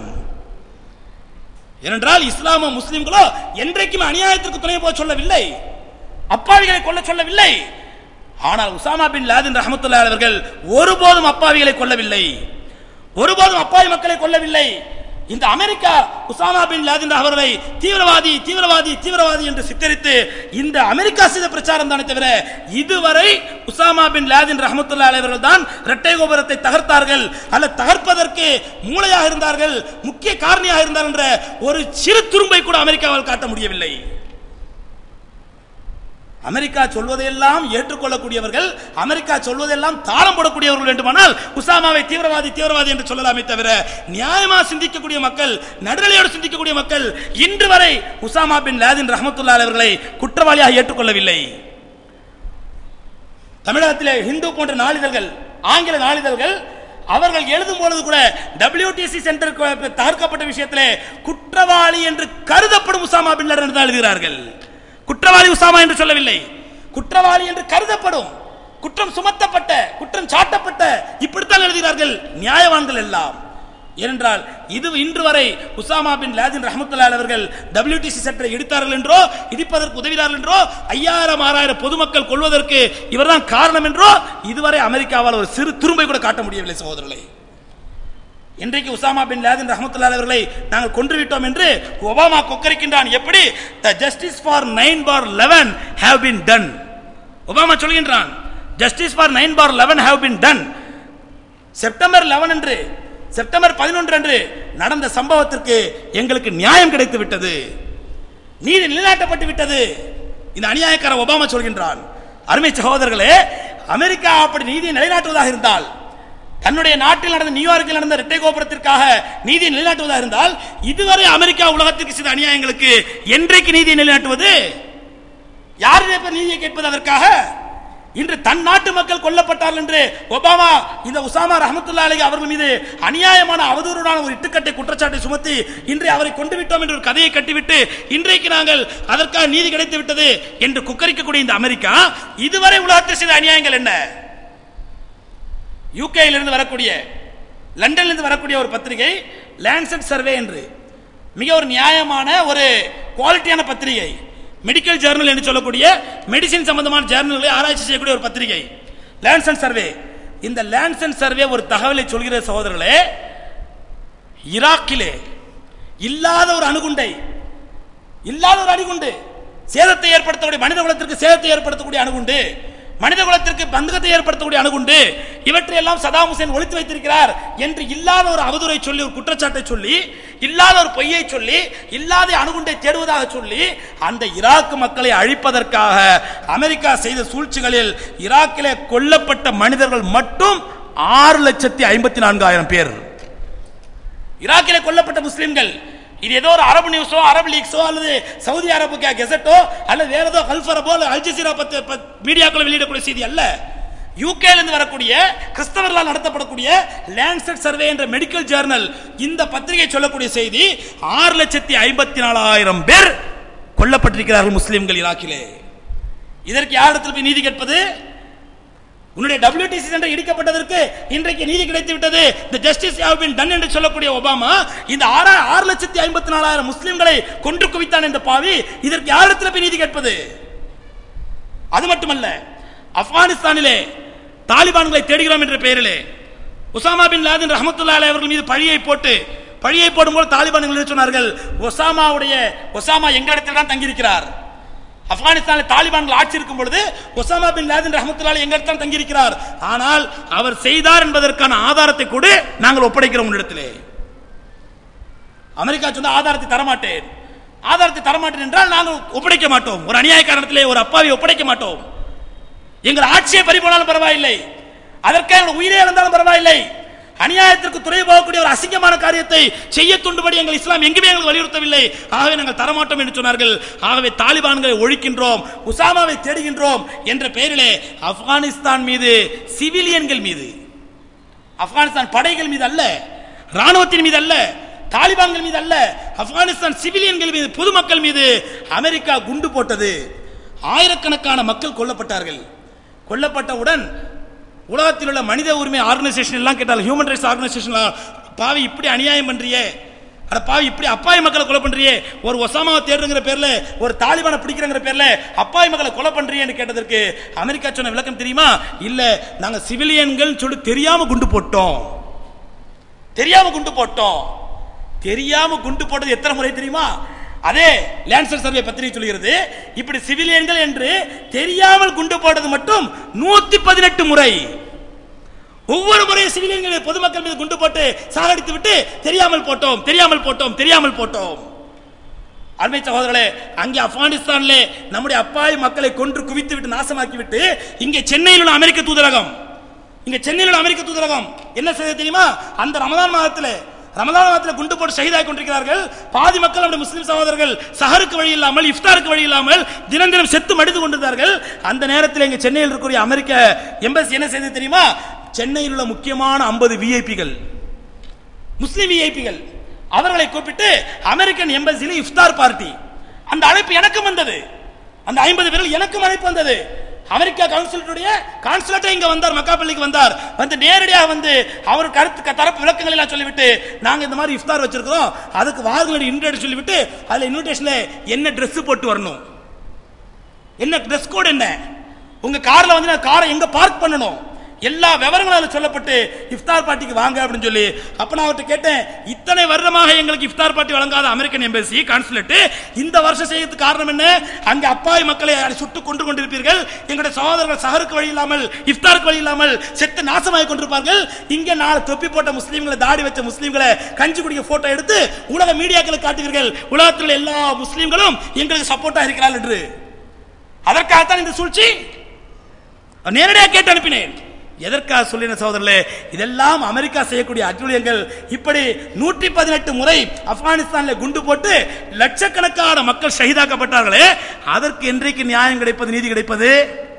ஏனென்றால் இஸ்லாமோ முஸ்லிம்களோ என்றைக்கும் அநியாயத்திற்கு துணை போக சொல்லவில்லை அப்பாவிகளை கொல்ல சொல்லவில்லை ஆனால் உசாமா பின் லாதின் ரஹமத்துல்லா அவர்கள் ஒருபோதும் அப்பாவிகளை கொல்லவில்லை ஒருபோதும் அப்பாவி மக்களை கொல்லவில்லை இந்த அமெரிக்கா உசாமா பின் லாதின் அவர்களை தீவிரவாதி தீவிரவாதி தீவிரவாதி என்று சித்தரித்து இந்த அமெரிக்கா செய்த பிரச்சாரம் தானே தவிர இதுவரை உசாமா பின் லாதின் ரஹமத்துல்லா அவர்கள் தான் இரட்டை கோபுரத்தை தகர்த்தார்கள் அல்ல தகர்ப்பதற்கு மூளையாக இருந்தார்கள் முக்கிய காரணியாக இருந்தார்கள் என்ற ஒரு சிறு துரும்பை கூட அமெரிக்காவால் காட்ட முடியவில்லை அமெரிக்கா சொல்வதையெல்லாம் ஏற்றுக்கொள்ளக்கூடியவர்கள் அமெரிக்கா சொல்வதெல்லாம் தாளம் போடக்கூடியவர்கள் வேண்டுமானால் உசாமாவை தீவிரவாதி தீவிரவாதி என்று சொல்லலாமே தவிர நியாயமா சிந்திக்கக்கூடிய மக்கள் நடுநிலையோடு சிந்திக்கக்கூடிய மக்கள் இன்று வரை உசாமா பின் லாதின் ரஹமத்துல்லா அவர்களை குற்றவாளியாக ஏற்றுக்கொள்ளவில்லை தமிழகத்திலே ஹிந்து போன்ற நாளிதழ்கள் ஆங்கில நாளிதழ்கள் அவர்கள் எழுதும் பொழுது கூட டபிள்யூடிசி சென்டர் தகர்க்கப்பட்ட விஷயத்திலே குற்றவாளி என்று கருதப்படும் உசாமா பின் லாடன் என்று தான் எழுதுகிறார்கள் குற்றவாளி உசாமா என்று சொல்லவில்லை குற்றவாளி என்று கருதப்படும் குற்றம் சுமத்தப்பட்ட குற்றம் சாட்டப்பட்ட இப்படித்தான் எழுதுகிறார்கள் நியாயவான்கள் எல்லாம் ஏனென்றால் இது இன்று வரை உசாமா பின் லாதின் ரஹமத்துல்லாஹி அவர்கள் WTC சென்டரை இடித்தார்கள் என்றோ இடிப்பதற்கு உதவினார்கள் என்றோ ஐயாயிரம் ஆறாயிரம் பொதுமக்கள் கொள்வதற்கு இவர்தான் காரணம் என்றோ இதுவரை அமெரிக்காவால் ஒரு சிறு துரும்பை கூட காட்ட முடியவில்லை சகோதரர்களே இன்றைக்கு உசாமா பின் லாதின் ரஹமத்துல்லாஹி அவர்களை நாங்கள் கொன்றுவிட்டோம் என்று ஒபாமா கொக்கரிக்கின்றான் எப்படி the justice for nine bar eleven have been done Obama சொல்கின்றான் justice for nine bar eleven have been done September eleven அன்று செப்டம்பர் பதினொன்று அன்று நடந்த சம்பவத்திற்கு எங்களுக்கு நியாயம் கிடைத்து விட்டது நீதி நிலைநாட்டப்பட்டு விட்டது இந்த அநியாயக்கார ஒபாமா சொல்கின்றான் அருமை சகோதரர்களே அமெரிக்கா அப்படி நீதியை நிலைநாட்டுவதாக இருந்தால் தன்னுடைய நாட்டில் நடந்த நியூயார்க்கில் நடந்த இரட்டை கோபுரத்திற்காக நீதியை நிலைநாட்டுவதாக இருந்தால் இதுவரை அமெரிக்கா உலகத்திற்கு செய்த அநியாயங்களுக்கு என்றைக்கு நீதியை நிலைநாட்டுவது யாரிடம் நீதியை கேட்பது அதற்காக இன்று தன் நாட்டு மக்கள் கொல்லப்பட்டார்கள் என்று ஒபாமா இந்த உசாமா ரஹமத்துல்லா அலி அவர்கள் மீது அநியாயமான அவதூறான ஒரு இட்டுக்கட்டை குற்றச்சாட்டை சுமத்தி இன்று அவரை கொண்டு விட்டோம் என்று ஒரு கதையை கட்டிவிட்டு இன்றைக்கு நாங்கள் அதற்காக நீதி கிடைத்து விட்டது என்று குக்கரிக்கக்கூடிய இந்த அமெரிக்கா இதுவரை உலகத்தில் செய்த அநியாயங்கள் என்ன யூகேயிலிருந்து வரக்கூடிய லண்டனிலிருந்து வரக்கூடிய ஒரு பத்திரிகை லான்செட் சர்வே என்று மிக ஒரு நியாயமான ஒரு குவாலிட்டியான பத்திரிகை மெடிக்கல் ஜேர்னல் என்று சொல்லக்கூடிய மெடிசின் சம்பந்தமான ஜேர்னல்களை ஆராய்ச்சி செய்யக்கூடிய ஒரு பத்திரிகை லான்சன் சர்வே இந்த லான்சன் சர்வே ஒரு தகவலை சொல்கிற சகோதரர்களே ஈராக்கிலே இல்லாத ஒரு அணுகுண்டை இல்லாத ஒரு அணுகுண்டு சேதத்தை ஏற்படுத்தக்கூடிய மனித குலத்திற்கு சேதத்தை ஏற்படுத்தக்கூடிய அணுகுண்டு மனித குலத்திற்கு பந்தகத்தை ஏற்படுத்தக்கூடிய அணுகுண்டு இவற்றையெல்லாம் சதாம் ஹுசேன் ஒழித்து வைத்திருக்கிறார் என்று இல்லாத ஒரு அவதூறை சொல்லி ஒரு குற்றச்சாட்டை சொல்லி இல்லாத ஒரு பொய்யை சொல்லி இல்லாத அணுகுண்டை தேடுவதாக சொல்லி அந்த ஈராக் மக்களை அழிப்பதற்காக அமெரிக்கா செய்த சூழ்ச்சிகளில் ஈராக்கிலே கொல்லப்பட்ட மனிதர்கள் மட்டும் ஆறு லட்சத்தி ஐம்பத்தி நான்காயிரம் பேர் ஈராக்கிலே கொல்லப்பட்ட முஸ்லிம்கள் இது ஏதோ ஒரு அரபு நியூஸோ அரபு லீக்ஸோ அல்லது சவுதி அரபு கெசட்டோ அல்லது வேற ஏதோ அல்ஃபரபோ அல்லது அல் ஜசீரா பத்து மீடியாக்கள் வெளியிடக்கூடிய செய்தி அல்ல யூகேல இருந்து வரக்கூடிய கிறிஸ்தவர்களால் நடத்தப்படக்கூடிய லேண்ட்செட் சர்வே என்ற மெடிக்கல் ஜேர்னல் இந்த பத்திரிகை சொல்லக்கூடிய செய்தி ஆறு லட்சத்தி ஐம்பத்தி நாலாயிரம் பேர் கொல்லப்பட்டிருக்கிறார்கள் முஸ்லிம்கள் ஈராக்கிலே இதற்கு யாரிடத்தில் போய் நீதி கேட்பது உன்னுடைய WTC சென்டர் இடிக்கப்பட்டதற்கு இன்றைக்கு நீதி கிடைத்து விட்டது இந்த ஜஸ்டிஸ் ஹேவ் பீன் டன் என்று சொல்லக்கூடிய ஒபாமா இந்த ஆறு ஆறு லட்சத்தி ஐம்பத்தி நாலாயிரம் முஸ்லிம்களை கொன்று குவித்தான் என்ற பாவி இதற்கு யாரிடத்தில் போய் நீதி கேட்பது அது மட்டுமல்ல ஆப்கானிஸ்தானிலே தாலிபான்களை தேடுகிறோம் என்ற பெயரிலே உசாமா பின் லாதின் ரஹமத்துல்லா அலைஹி அவர்கள் மீது பழியை போட்டு பழியை போடும்போது தாலிபான்கள் என்ன சொன்னார்கள் ஒசாமாவுடைய ஒசாமா எங்களிடத்தில் தான் தங்கியிருக்கிறார் ஆப்கானிஸ்தானில் தாலிபான்கள் ஆட்சி இருக்கும் பொழுது ஒசாமா பின் லாதின் ரஹமத்துல்லாஹி எங்களிடம் தங்கியிருக்கிறார் ஆனால் அவர் செய்தார் என்பதற்கான ஆதாரத்தை கூட நாங்கள் ஒப்படைக்கிறோம் உன்னிடத்திலே அமெரிக்கா சொன்ன ஆதாரத்தை தரமாட்டேன் ஆதாரத்தை தரமாட்டேன் என்றால் நாங்கள் ஒப்படைக்க மாட்டோம் ஒரு அநியாய காரணத்திலே ஒரு அப்பாவை ஒப்படைக்க மாட்டோம் எங்கள் ஆட்சியை பறிபோனாலும் பரவாயில்லை அதற்காக எங்கள் உயிரே இழந்தாலும் பரவாயில்லை அநியாயத்திற்கு துணை போகக்கூடிய ஒரு அசிங்கமான காரியத்தை செய்ய துண்டுபடி எங்கள் இஸ்லாம் எங்குமே எங்களுக்கு வலியுறுத்தவில்லை ஆகவே நாங்கள் தரமாட்டோம் என்று சொன்னார்கள் ஆகவே தாலிபான்களை ஒழிக்கின்றோம் உசாமாவை தேடுகின்றோம் என்ற பெயரிலே ஆப்கானிஸ்தான் மீது சிவிலியன்கள் மீது ஆப்கானிஸ்தான் படைகள் மீது அல்ல ராணுவத்தின் மீது அல்ல தாலிபான்கள் மீது அல்ல ஆப்கானிஸ்தான் சிவிலியன்கள் மீது பொதுமக்கள் மீது அமெரிக்கா குண்டு போட்டது ஆயிரக்கணக்கான மக்கள் கொல்லப்பட்டார்கள் கொல்லப்பட்டவுடன் உலகத்தில் உள்ள மனித உரிமை ஆர்கனைசேஷன் எல்லாம் கேட்டால் ஹியூமன் ரைட்ஸ் ஆர்கனைசேஷன் பாவி இப்படி அநியாயம் பண்றியே அட பாவி இப்படி அப்பாவி மக்களை கொலை பண்றியே ஒரு ஒசாமாவை தேடுங்கிற பேர்ல ஒரு தாலிபானை பிடிக்கிறங்கிற பேர்ல அப்பாவி மக்களை கொலை பண்றியேன்னு கேட்டதற்கு அமெரிக்கா சொன்ன விளக்கம் தெரியுமா இல்ல நாங்க சிவிலியன்கள் சொல்லி தெரியாம குண்டு போட்டோம் தெரியாம குண்டு போட்டோம் தெரியாம குண்டு போட்டது எத்தனை முறை தெரியுமா அதே லேன்சர் சர்வே பத்திரிகை சொல்கிறது இப்படி சிவிலியன்கள் என்று தெரியாமல் குண்டு போட்டது மட்டும் நூத்தி பதினெட்டு முறை ஒவ்வொரு முறையும் சிவிலியன்களை பொதுமக்கள் மீது குண்டு போட்டு சாகடித்து விட்டு தெரியாமல் போட்டோம் தெரியாமல் போட்டோம் தெரியாமல் போட்டோம் அருமை சகோதரர்களே அங்கே ஆப்கானிஸ்தானிலே நம்முடைய அப்பாவி மக்களை கொன்று குவித்து விட்டு நாசமாக்கி விட்டு இங்கே சென்னையில் உள்ள அமெரிக்க தூதரகம் இங்க சென்னையில் உள்ள அமெரிக்க தூதரகம் என்ன செய்ய தெரியுமா அந்த ரமதான் மாதத்திலே ரமதான் மாதத்தில் குண்டு போட்டு ஷஹீதாகி கொண்டிருக்கிறார்கள் பாதி மக்கள் நம்முடைய முஸ்லிம் சகோதரர்கள் சஹருக்கு வழி இல்லாமல் இஃப்தாருக்கு வழி இல்லாமல் தினம் தினம் செத்து மடிந்து கொண்டிருந்தார்கள் அந்த நேரத்தில் இங்க சென்னையில் இருக்கக்கூடிய அமெரிக்க எம்பசி என்ன செய்தது தெரியுமா சென்னையில் உள்ள முக்கியமான ஐம்பது விஐபிகள் முஸ்லிம் விஐபிகள் அவர்களை கூப்பிட்டு அமெரிக்கன் எம்பசியில் இஃப்தார் பார்ட்டி அந்த அழைப்பு எனக்கும் வந்தது அந்த ஐம்பது பேர்கள் எனக்கும் அழைப்பு வந்தது அமெரிக்கா கவுன்சிலுடைய கான்சுலேட்டே இங்க வந்தார் மக்காப்பள்ளிக்கு வந்தார் வந்து நேரடியாக வந்து அவர் கருத்து க- தரப்பு விளக்கங்களை எல்லாம் சொல்லிவிட்டு நாங்க இந்த மாதிரி இஃப்தார் வச்சிருக்கிறோம் அதுக்கு வாருங்கள் இன்வைட் சொல்லிவிட்டு அதுல இன்விடேஷன்ல என்ன Dress போட்டு வரணும் என்ன ட்ரெஸ் கோட் என்ன உங்க கார்ல வந்து நான் காரை எங்க பார்க் பண்ணணும் எல்லா விவரங்களும் அதுல சொல்லப்பட்டு இஃப்தார் பார்ட்டிக்கு வாங்க அப்படின்னு சொல்லி அப்ப நான் அவர்கிட்ட கேட்டேன் இத்தனை வருடமாக எங்களுக்கு இஃப்தார் பார்ட்டி வழங்காத அமெரிக்கன் எம்பசி கான்சுலேட் இந்த வருஷம் செய்யறதுக்கு காரணம் என்ன அங்க அப்பாவி மக்களை சுட்டு கொண்டு கொண்டிருப்பீர்கள் எங்களுடைய சகோதரர்கள் சஹருக்கு வழி இல்லாமல் இஃப்தாருக்கு வழி இல்லாமல் செத்து நாசமாகி கொண்டிருப்பார்கள் இங்க நாலு தொப்பி போட்ட முஸ்லீம்களை தாடி வச்ச முஸ்லீம்களை கஞ்சி குடிக்க போட்டோ எடுத்து உலக மீடியாக்களுக்கு காட்டுவீர்கள் உலகத்தில் உள்ள எல்லா முஸ்லீம்களும் எங்களுக்கு சப்போர்ட்டா இருக்கிறார்கள் என்று அதற்காகத்தான் இந்த சூழ்ச்சி நேரடியாக கேட்டு அனுப்பினேன் எதற்காக சொல்லின சகோதரர்களே இதெல்லாம் அமெரிக்கா செய்யக்கூடிய அட்டுழியங்கள் இப்படி நூற்றி பதினெட்டு முறை ஆப்கானிஸ்தானில் குண்டு போட்டு லட்சக்கணக்கான மக்கள் ஷஹீதாக்கப்பட்டார்களே அதற்கு என்றைக்கு நியாயம் கிடைப்பது நீதி கிடைப்பது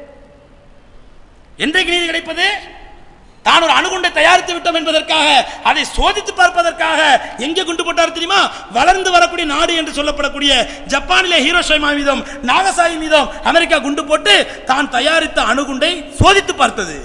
என்றைக்கு நீதி கிடைப்பது தான் ஒரு அணுகுண்டை தயாரித்து விட்டோம் என்பதற்காக அதை சோதித்து பார்ப்பதற்காக எங்கே குண்டு போட்டார் தெரியுமா வளர்ந்து வரக்கூடிய நாடு என்று சொல்லப்படக்கூடிய ஜப்பானிலே ஹீரோஷிமா மீதும் நாகசாகி மீதும் அமெரிக்கா குண்டு போட்டு தான் தயாரித்த அணுகுண்டை சோதித்து பார்த்தது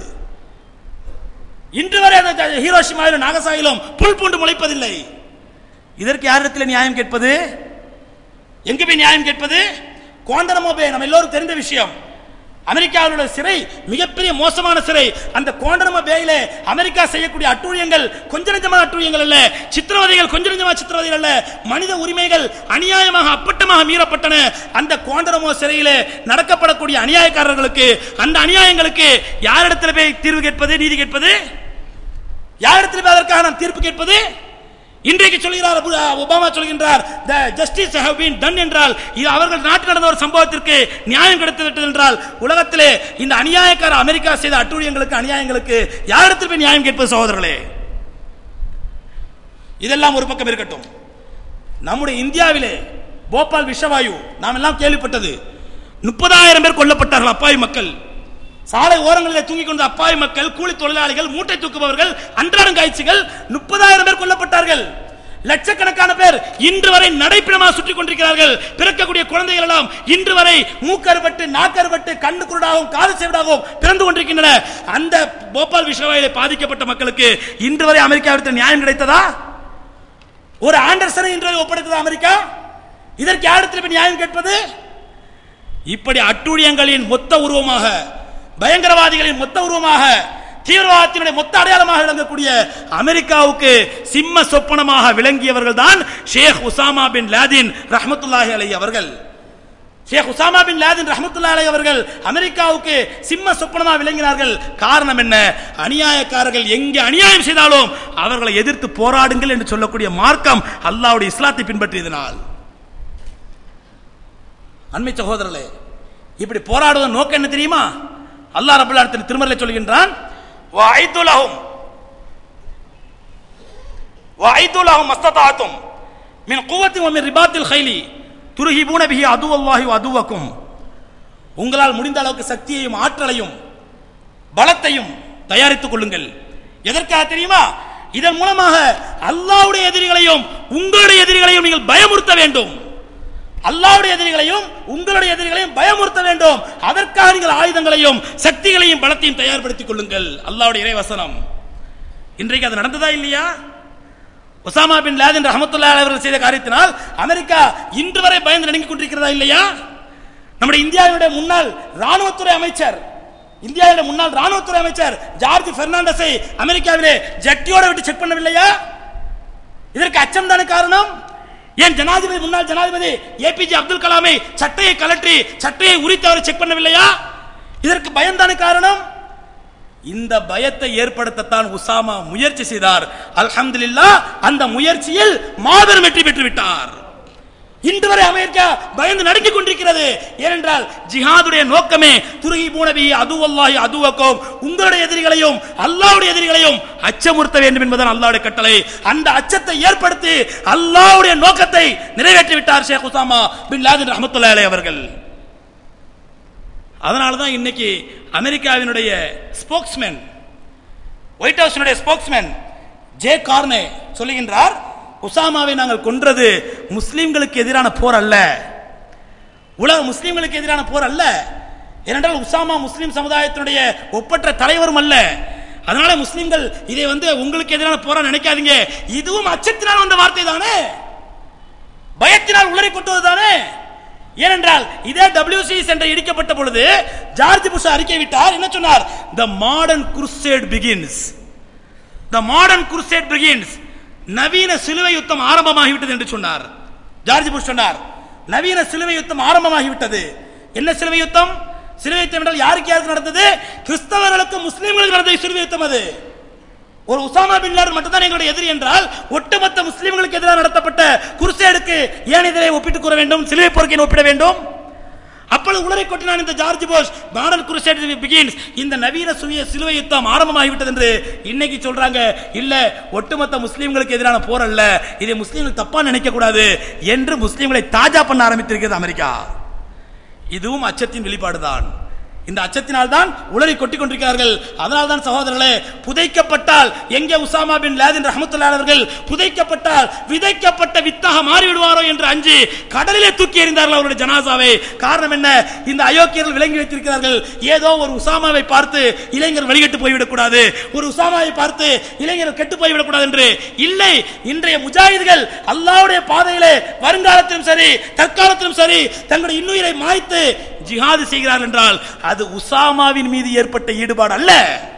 இன்று வரை அந்த ஹீரோஷிமாவிலும் நாகசாயிலும் புல் பூண்டு முளைப்பதில்லை இதற்கு யாரிடத்தில் நியாயம் கேட்பது எங்க போய் நியாயம் கேட்பது குவாண்டனமோ பே நம்ம எல்லோரும் தெரிந்த விஷயம் அமெரிக்காவில் உள்ள சிறை மிகப்பெரிய மோசமான சிறை அந்த குவாண்டனமோ பேயிலே அமெரிக்கா செய்யக்கூடிய அட்டூழியங்கள் கொஞ்ச நெஞ்சமான அட்டூழியங்கள் அல்ல சித்திரவதைகள் கொஞ்ச நெஞ்சமான சித்திரவதைகள் அல்ல மனித உரிமைகள் அநியாயமாக அப்பட்டமாக மீறப்பட்டன அந்த குவாண்டனமோ சிறையிலே நடக்கப்படக்கூடிய அநியாயக்காரர்களுக்கு அந்த அநியாயங்களுக்கு யாரிடத்தில் போய் தீர்வு கேட்பது நீதி கேட்பது யாரிடத்தில் போய் அதற்காக நாம் தீர்ப்பு கேட்பது இன்றைக்கு சொல்கிறார் அபு- ஒபாமா சொல்கின்றார் the justice have been done என்றால் இது அவர்கள் நாட்டில் நடந்த ஒரு சம்பவத்திற்கு நியாயம் கிடைத்து விட்டது என்றால் உலகத்திலே இந்த அநியாயக்கார அமெரிக்கா செய்த அட்டூழியங்களுக்கு அநியாயங்களுக்கு யாரிடத்தில் போய் நியாயம் கேட்பது சகோதரர்களே இதெல்லாம் ஒரு பக்கம் இருக்கட்டும் நம்முடைய இந்தியாவிலே போபால் விஷவாயு நாம் எல்லாம் கேள்விப்பட்டது முப்பதாயிரம் பேர் கொல்லப்பட்டார்கள் அப்பாவி மக்கள் சாலை ஓரங்களில் தூங்கிக் கொண்ட அப்பாவி மக்கள் கூலி தொழிலாளிகள் மூட்டை தூக்குபவர்கள் அன்றாடம் காய்ச்சிகள் முப்பதாயிரம் பேர் கொல்லப்பட்டார்கள் லட்சக்கணக்கான பேர் இன்று வரை நடைப்பிணமாக சுற்றிக் கொண்டிருக்கிறார்கள் பிறக்கக்கூடிய குழந்தைகள் எல்லாம் இன்று வரை மூக்கறுபட்டு நாக்கறுபட்டு கண்ணு குருடாகவும் காது செவிடாகவும் பிறந்து கொண்டிருக்கின்றன அந்த போபால் விஷவாயிலே பாதிக்கப்பட்ட மக்களுக்கு இன்று வரை அமெரிக்காவிற்கு நியாயம் கிடைத்ததா ஒரு ஆண்டர்சனை இன்று வரை ஒப்படைத்ததா அமெரிக்கா இதற்கு யாரிடத்தில் போய் நியாயம் கேட்பது இப்படி அட்டூழியங்களின் மொத்த உருவமாக பயங்கரவாதிகளின் மொத்த உருவமாக தீவிரவாதத்தினுடைய மொத்த அடையாளமாக விளங்கக்கூடிய அமெரிக்காவுக்கு சிம்ம சொப்பனமாக விளங்கியவர்கள் தான் ஷேக் உசாமா பின் லாதின் ரஹ்மத்துல்லாஹி அலைஹி அவர்கள் ஷேக் உசாமா பின் லாதின் ரஹ்மத்துல்லாஹி அலைஹி அவர்கள் அமெரிக்காவுக்கு சிம்ம சொப்பனமாக விளங்கினார்கள் காரணம் என்ன அநியாயக்காரர்கள் எங்கே அநியாயம் செய்தாலும் அவர்களை எதிர்த்து போராடுங்கள் என்று சொல்லக்கூடிய மார்க்கம் அல்லாஹ்வுடைய இஸ்லாத்தை பின்பற்றியதனால் அண்மை சகோதரர்களே இப்படி போராடுவதன் நோக்கம் என்ன தெரியுமா அல்லாஹ் ரப்பல் ஆலமீன் திருமறையில் சொல்கின்றான் வஐதுலஹும் வஐதுலஹும் மஸ்ததாத்தும் மின் குவத்தி வ மின் ரிபாத்தில் கைலி துருஹிபூன பிஹி அதுவல்லாஹி வ அதுவக்கும் உங்களால் முடிந்த அளவுக்கு சக்தியையும் ஆற்றலையும் பலத்தையும் தயாரித்துக் கொள்ளுங்கள் எதற்காக தெரியுமா இதன் மூலமாக அல்லாஹ்வுடைய எதிரிகளையும் உங்களுடைய எதிரிகளையும் நீங்கள் பயமுறுத்த வேண்டும் அல்லாஹ்வுடைய எதிரிகளையும் உங்களுடைய எதிரிகளையும் பயமுறுத்த வேண்டும் அதற்காக நீங்கள் ஆயுதங்களையும் சக்திகளையும் பலத்தையும் தயார்படுத்திக் கொள்ளுங்கள் அல்லாஹ்வுடைய இறைவசனம் இன்றைக்கு அது நடந்ததா இல்லையா ஒசாமா பின் லாதன் ரஹமத்துல்லாஹி அலைஹி அவர்கள் செய்த காரியத்தினால் அமெரிக்கா இன்று வரை பயந்து நடுங்கிக் கொண்டிருக்கிறதா இல்லையா நம்முடைய இந்தியாவுடைய முன்னாள் ராணுவத்துறை அமைச்சர் இந்தியாவுடைய முன்னாள் ராணுவத்துறை அமைச்சர் ஜார்ஜ் பெர்னாண்டஸை அமெரிக்காவிலே ஜட்டியோட விட்டு செக் பண்ணவில்லையா இதற்கு அச்சம் தானே காரணம் ஏன் ஜனாதிபதி முன்னாள் ஜனாதிபதி ஏபிஜே அப்துல் கலாமை சட்டையை கலற்றி சட்டையை உரித்து அவரை செக் பண்ணவில்லையா இதற்கு பயம்தானே காரணம் இந்த பயத்தை ஏற்படுத்தத்தான் உசாமா முயற்சி செய்தார் அல்ஹம்துலில்லாஹ் அந்த முயற்சியில் மாபெரும் வெற்றி பெற்று விட்டார் இன்று வரை அமெரிக்கா பயந்து நடுங்கிக் கொண்டிருக்கிறது ஏனென்றால் ஜிஹாதுடைய நோக்கமே துருகி பூனபி அதுவல்லாஹி அதுவக்கும் உங்களுடைய எதிரிகளையும் அல்லாஹ்வுடைய எதிரிகளையும் அச்சமுறுத்த வேண்டும் என்பதுதான் அல்லாஹ்வுடைய கட்டளை அந்த அச்சத்தை ஏற்படுத்தி அல்லாஹ்வுடைய நோக்கத்தை நிறைவேற்றி விட்டார் ஷேக் உசாமா பின் லாதன் ரஹமத்துல்லாஹி அலைஹி அவர்கள் அதனால தான் இன்னைக்கு அமெரிக்காவினுடைய ஸ்போக்ஸ்மேன் ஒயிட் ஹவுஸினுடைய ஸ்போக்ஸ்மேன் ஜே கார்னே சொல்லுகின்றார் உசாமாவை நாங்கள் கொன்றது முஸ்லிம்களுக்கு எதிரான போர் அல்ல உலக முஸ்லிம்களுக்கு எதிரான போர் அல்ல ஏனென்றால் உசாமா முஸ்லிம் சமுதாயத்தினுடைய ஒப்பற்ற தலைவரும் அல்ல அதனால முஸ்லிம்கள் இதை வந்து உங்களுக்கு எதிரான போரா நினைக்காதீங்க இதுவும் அச்சத்தினால் வந்த வார்த்தை தானே பயத்தினால் உளறி கொட்டுவது தானே ஏனென்றால் இதே WC சென்டர் இடிக்கப்பட்ட பொழுது ஜார்ஜ் புஷ் அறிக்கை விட்டார் என்ன சொன்னார் the modern crusade begins the modern crusade begins நவீன சிலுவை யுத்தம் ஆரம்பமாகிவிட்டது என்று சொன்னார் ஜார்ஜ் புஷ் சொன்னார் நவீன சிலுவை யுத்தம் ஆரம்பமாகிவிட்டது என்ன சிலுவை யுத்தம் சிலுவை யுத்தம் என்றால் யாருக்கு யாருக்கு நடந்தது கிறிஸ்தவர்களுக்கு முஸ்லிம்களுக்கு நடந்த சிலுவை யுத்தம் அது ஒரு உசாமா பின் லாடன் மட்டும்தான் எங்களுடைய எதிரி என்றால் ஒட்டுமொத்த முஸ்லிம்களுக்கு எதிராக நடத்தப்பட்ட குருசேடுக்கு ஏன் இதனை ஒப்பிட்டுக் கூற வேண்டும் சிலுவை பொறுக்கை ஒப்பிட வேண்டும் அப்பொழுது உலரை கொட்டினான் இந்த George Bush modern crusade begins இந்த நவீன சுய சிலுவை யுத்தம் ஆரம்பமாகிவிட்டது என்று இன்னைக்கு சொல்றாங்க இல்ல ஒட்டுமொத்த முஸ்லிம்களுக்கு எதிரான போர் அல்ல இதை முஸ்லிம்கள் தப்பா நினைக்க கூடாது என்று முஸ்லிம்களை தாஜா பண்ண ஆரம்பித்திருக்கிறது அமெரிக்கா இதுவும் அச்சத்தின் வெளிப்பாடுதான் இந்த அச்சத்தினால் தான் உளறி கொட்டிக் கொண்டிருக்கிறார்கள் அதனால் தான் சகோதரர்களே புதைக்கப்பட்டால் எங்கே உசாமா பின் லாதின் ரஹமத்துல்லாஹி அவர்கள் புதைக்கப்பட்டால் விதைக்கப்பட்ட வித்தாக மாறிவிடுவாரோ என்று அஞ்சி கடலிலே தூக்கி எறிந்தார்கள் அவருடைய ஜனாசாவை காரணம் என்ன இந்த அயோக்கியர்கள் விளங்கி வைத்திருக்கிறார்கள் ஏதோ ஒரு உசாமாவை பார்த்து இளைஞர் வழிகட்டு போய்விடக் கூடாது ஒரு உசாமாவை பார்த்து இளைஞர் கெட்டு போய்விடக் கூடாது என்று இல்லை இன்றைய முஜாஹிதுகள் அல்லாஹ்வுடைய பாதையிலே வருங்காலத்திலும் சரி தற்காலத்திலும் சரி தங்களுடைய இன்னுயிரை மாய்த்து ஜிஹாது செய்கிறார் என்றால் அது உசாமாவின் மீது ஏற்பட்ட ஈடுபாடு அல்ல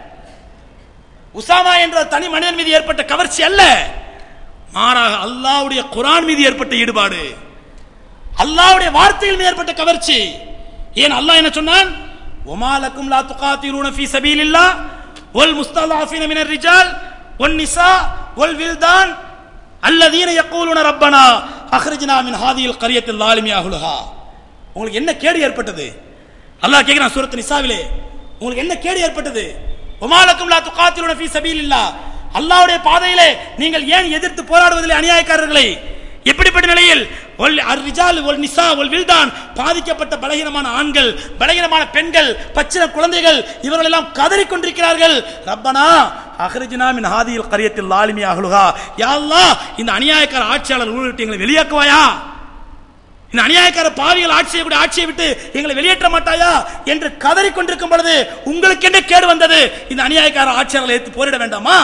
உசாமா என்ற தனி மனிதன் மீது ஏற்பட்ட கவர்ச்சி அல்ல மாறாக அல்லாஹ்வுடைய குர்ஆன் மீது ஏற்பட்ட ஈடுபாடு அல்லாஹ்வுடைய வார்த்தையில் மீது ஏற்பட்ட கவர்ச்சி ஏன் அல்லாஹ் என்ன சொன்னான் ஒமாலக்கும் லா துகாத்திலூன ஃபீ சபீலில்லாஹ் வல் முஸ்தலாஃபின மினர் ரிஜால் வன் நிசா வல் வில்தான் அல்லதீன யக்கூலுன ரப்பனா அக்ரிஜ்னா மின் ஹாதியில் கரியத்தில் லாலிமி அஹ்லுஹா உங்களுக்கு என்ன கேடு ஏற்பட்டது அல்லாஹ் கேக்குறான் சூரத் நிசாவிலே உங்களுக்கு என்ன கேடு ஏற்பட்டது உமாலக்கும் லா துகாத்திலுன ஃபீ சபீலில்லாஹ் அல்லாஹ்வுடைய பாதையிலே நீங்கள் ஏன் எதிர்த்து போராடுவதில்லை அநியாயக்காரர்களை எப்படிப்பட்ட நிலையில் ஒல் அர்ரிஜால் ஒல் நிசா ஒல் வில்தான் பாதிக்கப்பட்ட பலகீனமான ஆண்கள் பலகீனமான பெண்கள் பச்சின குழந்தைகள் இவர்கள் எல்லாம் கதறிக் கொண்டிருக்கிறார்கள் ரப்பனா அஹ்ரிஜ்னா மின் ஹாதியில் கரியத்தில் லாலிமி அஹ்லுஹா யா அல்லாஹ் இந்த அநியாயக்கார ஆட்சியாளர் ஊழலிட்டு எங்களை வெளியாக்குவாயா இந்த அநியாயக்கார பாவிகள் ஆட்சியை விட்டு ஆட்சியை விட்டு எங்களை வெளியேற்ற மாட்டாயா என்று கதறிக் கொண்டிருக்கும் பொழுது உங்களுக்கு என்ன கேடு வந்தது இந்த அநியாயக்கார ஆட்சியாளர்களை ஏற்று போரிட வேண்டாமா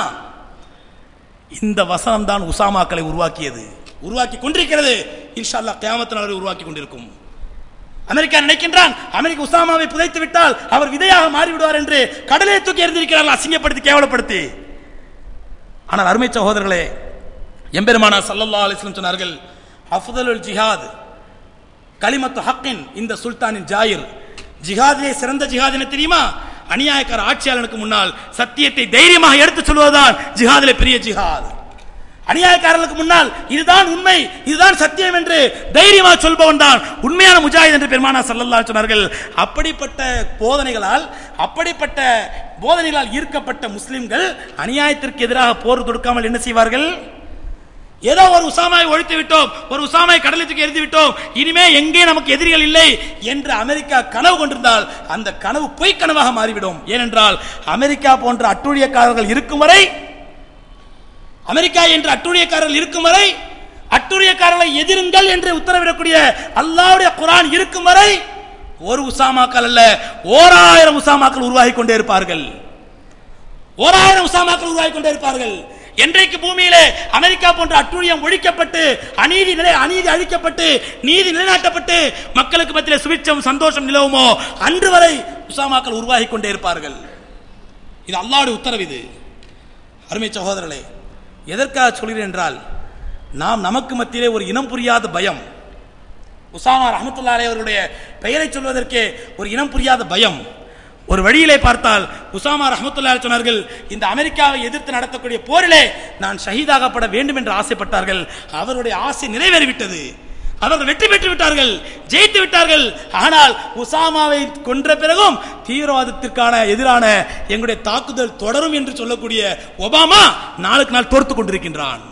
இந்த வசனம் தான் உசாமாக்களை உருவாக்கியது உருவாக்கி கொண்டிருக்கிறது இன்ஷா அல்லாஹ் கியாமத் நாளை உருவாக்கி கொண்டிருக்கும் அமெரிக்கா நினைக்கின்றான் அமெரிக்க உசாமாவை புதைத்து விட்டால் அவர் விதையாக மாறிவிடுவார் என்று கடலை தூக்கி எறிந்திருக்கிறார்கள் அசிங்கப்படுத்தி கேவலப்படுத்தி ஆனால் அருமை சகோதரர்களே எம்பெருமானா சல்லல்லா அலிஸ்லம் சொன்னார்கள் அஃதலுல் ஜிஹாத் கலிமத்து ஹக்கின் இந்த சுல்தானின் ஜாயிர் ஜிஹாதிலே சிறந்த ஜிஹாத் என்ன தெரியுமா அநியாயக்கார ஆட்சியாளனுக்கு முன்னால் சத்தியத்தை தைரியமாக எடுத்து சொல்வதுதான் ஜிஹாதிலே பெரிய ஜிஹாத் அநியாயக்காரர்களுக்கு முன்னால் இதுதான் உண்மை இதுதான் சத்தியம் என்று தைரியமாக சொல்பவன் தான் உண்மையான முஜாஹித் என்று பெருமானா சல்லல்லாஹு சொன்னார்கள் அப்படிப்பட்ட போதனைகளால் அப்படிப்பட்ட போதனைகளால் ஈர்க்கப்பட்ட முஸ்லிம்கள் அநியாயத்திற்கு எதிராக போர் தொடுக்காமல் என்ன செய்வார்கள் ஏதோ ஒரு உசாமாவை ஒழித்து விட்டோம் ஒரு உசாமாவை கடலத்துக்கு எரிந்து விட்டோம் இனிமே எங்கே நமக்கு எதிரிகள் இல்லை என்று அமெரிக்கா கனவு கொண்டிருந்தால் அந்த கனவு பொய் கனவாக மாறிவிடும் ஏனென்றால் அமெரிக்கா போன்ற அட்டூழியக்காரர்கள் இருக்கும் வரை அமெரிக்கா என்ற அட்டூழியக்காரர்கள் இருக்கும் வரை அட்டூழியக்காரர்களை எதிருங்கள் என்று உத்தரவிடக்கூடிய அல்லாவுடைய குரான் இருக்கும் வரை ஒரு உசாமாக்கள் அல்ல ஓராயிரம் உசாமாக்கள் உருவாகி கொண்டே இருப்பார்கள் ஓராயிரம் உசாமாக்கள் உருவாகி கொண்டே இருப்பார்கள் என்றைக்கு பூமியிலே அமெரிக்கா போன்ற அட்டூழியம் ஒழிக்கப்பட்டு அநீதி நிலை அநீதி அழிக்கப்பட்டு நீதி நிலைநாட்டப்பட்டு மக்களுக்கு மத்தியில் சுபிட்சம் சந்தோஷம் நிலவுமோ அன்று வரை உசாமாக்கள் உருவாகி கொண்டே இருப்பார்கள் இது அல்லாவுடைய உத்தரவு இது அருமை சகோதரர்களே எதற்காக சொல்கிறேன் என்றால் நாம் நமக்கு மத்தியிலே ஒரு இனம் புரியாத பயம் உசாமா ரஹமத்துல்லா அலை அவருடைய பெயரை சொல்வதற்கே ஒரு இனம் புரியாத பயம் ஒரு வழியிலே பார்த்தால் உசாமா ரஹமத்துல்லா அலைஹி சொன்னார்கள் இந்த அமெரிக்காவை எதிர்த்து நடத்தக்கூடிய போரிலே நான் ஷஹீதாகப்பட வேண்டும் என்று ஆசைப்பட்டார்கள் அவருடைய ஆசை நிறைவேறிவிட்டது அவர்கள் வெற்றி பெற்று விட்டார்கள் ஜெயித்து விட்டார்கள் ஆனால் உசாமாவை கொன்ற பிறகும் தீவிரவாதத்திற்கான எதிரான எங்களுடைய தாக்குதல் தொடரும் என்று சொல்லக்கூடிய ஒபாமா நாளுக்கு நாள் தோர்த்து கொண்டிருக்கின்றான்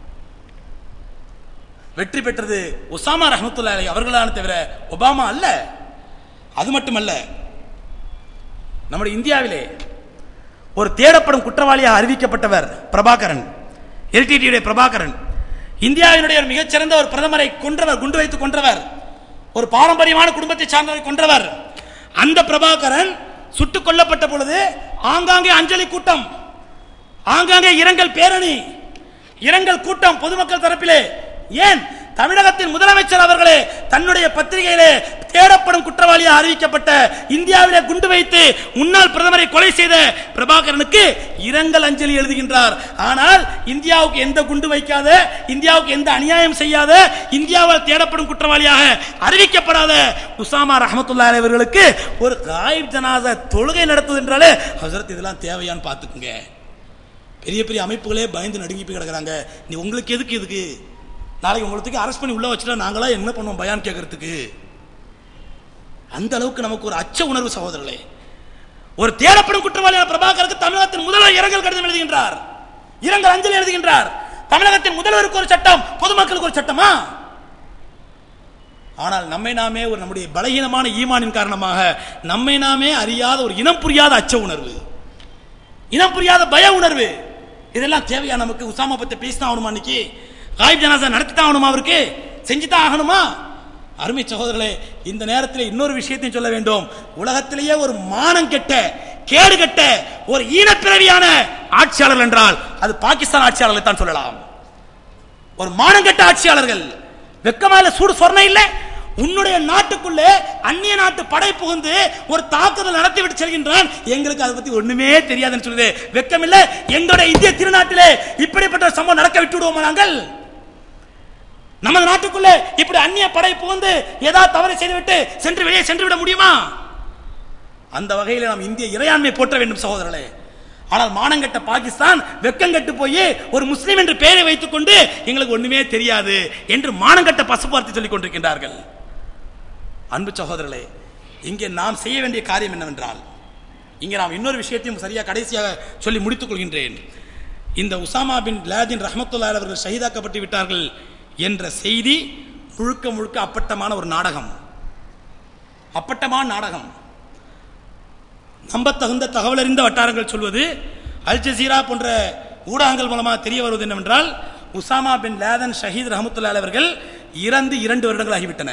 வெற்றி பெற்றது உசாமா ரஹமத்துல்லா அலைஹி அவர்களான தவிர ஒபாமா அல்ல அது மட்டுமல்ல நம்முடைய இந்தியாவிலே ஒரு தேடப்படும் குற்றவாளியாக அறிவிக்கப்பட்டவர் பிரபாகரன் எல்டிடியுடைய பிரபாகரன் இந்தியாவினுடைய ஒரு மிகச்சிறந்த ஒரு பிரதமரை கொன்றவர் குண்டு வைத்து கொன்றவர் ஒரு பாரம்பரியமான குடும்பத்தை சார்ந்தவரை கொன்றவர் அந்த பிரபாகரன் சுட்டுக் கொல்லப்பட்ட பொழுது ஆங்காங்கே அஞ்சலி கூட்டம் ஆங்காங்கே இரங்கல் பேரணி இரங்கல் கூட்டம் பொதுமக்கள் தரப்பிலே ஏன் தமிழகத்தின் முதலமைச்சர் அவர்களே தன்னுடைய பத்திரிகையிலே தேடப்படும் குற்றவாளியாக அறிவிக்கப்பட்ட இந்தியாவிலே குண்டு வைத்து முன்னாள் பிரதமரை கொலை செய்த பிரபாகரனுக்கு இரங்கல் அஞ்சலி எழுதுகின்றார் ஆனால் இந்தியாவுக்கு எந்த குண்டு வைக்காத இந்தியாவுக்கு எந்த அநியாயம் செய்யாத இந்தியாவால் தேடப்படும் குற்றவாளியாக அறிவிக்கப்படாத உசாமா ரஹமத்துல்லா அவர்களுக்கு ஒரு காயிப் ஜனாத தொழுகை நடத்துவது என்றாலே ஹசரத் இதெல்லாம் தேவையான்னு பார்த்துக்குங்க பெரிய பெரிய அமைப்புகளே பயந்து நடுங்கி போய் கிடக்குறாங்க நீ உங்களுக்கு எதுக்கு எதுக்கு நாளைக்கு உங்களுக்கு அரெஸ்ட் பண்ணி உள்ள வச்சுட்டா நாங்களா என்ன பண்ணுவோம் பயான் கேட்கறதுக்கு அந்த அளவுக்கு நமக்கு ஒரு அச்ச உணர்வு சகோதரர்களே ஒரு தேடப்படும் குற்றவாளியான பிரபாகருக்கு தமிழகத்தின் முதல்வர் இரங்கல் கடிதம் எழுதுகின்றார் இரங்கல் அஞ்சலி எழுதுகின்றார் தமிழகத்தின் முதல்வருக்கு ஒரு சட்டம் பொதுமக்களுக்கு ஒரு சட்டமா ஆனால் நம்மை நாமே ஒரு நம்முடைய பலகீனமான ஈமானின் காரணமாக நம்மை நாமே அறியாத ஒரு இனம் புரியாத அச்ச உணர்வு இனம் புரியாத பய உணர்வு இதெல்லாம் தேவையா நமக்கு உசாமா பத்தி பேசிதான் ஆகணுமா இன்னைக்கு காயிப் ஜனாசா நடத்தி தான் ஆகணுமா அவருக்கு செஞ்சு தான் ஆகணுமா அருமை சகோதரர்களே இந்த நேரத்தில் இன்னொரு விஷயத்தையும் சொல்ல வேண்டும் உலகத்திலேயே ஒரு மானம் கெட்ட கேடு கெட்ட ஒரு ஈனப்பிறவியான ஆட்சியாளர்கள் என்றால் அது பாகிஸ்தான் ஆட்சியாளர்களை தான் சொல்லலாம் ஒரு மானம் கெட்ட ஆட்சியாளர்கள் வெக்கமா இல்ல சூடு சொரணை இல்ல உன்னுடைய நாட்டுக்குள்ளே அந்நிய நாட்டு படை புகுந்து ஒரு தாக்குதல் நடத்தி விட்டு செல்கின்றான் எங்களுக்கு அதை பத்தி ஒண்ணுமே தெரியாதுன்னு சொல்லுது வெக்கம் இல்ல எங்களுடைய இந்திய திருநாட்டிலே இப்படிப்பட்ட ஒரு சம்பவம் நடக்க விட்டு விடுவோமா நாங்கள் நமது நாட்டுக்குள்ளே இப்படி அந்நிய படை புகுந்து ஏதாவது தவறு செய்துவிட்டு சென்று வெளியே சென்று விட முடியுமா அந்த வகையில் நாம் இந்திய இறையாண்மை போற்ற வேண்டும் சகோதரர்களே ஆனால் மானங்கட்ட பாகிஸ்தான் வெக்கங்கட்டு போய் ஒரு முஸ்லீம் என்று பெயரை வைத்துக் கொண்டு எங்களுக்கு ஒண்ணுமே தெரியாது என்று மானங்கட்ட பசுபார்த்து சொல்லிக் கொண்டிருக்கின்றார்கள் அன்பு சகோதரர்களே இங்கே நாம் செய்ய வேண்டிய காரியம் என்னவென்றால் இங்கே நாம் இன்னொரு விஷயத்தையும் சரியா கடைசியாக சொல்லி முடித்துக் கொள்கின்றேன் இந்த உசாமா பின் லாதின் ரஹமத்துல்லா அவர்கள் ஷஹீதாக்கப்பட்டு விட்டார்கள் என்ற செய்தி முழுக்க முழுக்க அப்பட்டமான ஒரு நாடகம் அப்பட்டமான நாடகம் நம்பத்தகுந்த தகவல் அறிந்த வட்டாரங்கள் சொல்வது அல் ஜசீரா போன்ற ஊடகங்கள் மூலமாக தெரிய வருவது என்னவென்றால் உசாமா பின் லேதன் ஷஹீத் ரஹமத்துல்லா அவர்கள் இறந்து இரண்டு வருடங்கள் ஆகிவிட்டன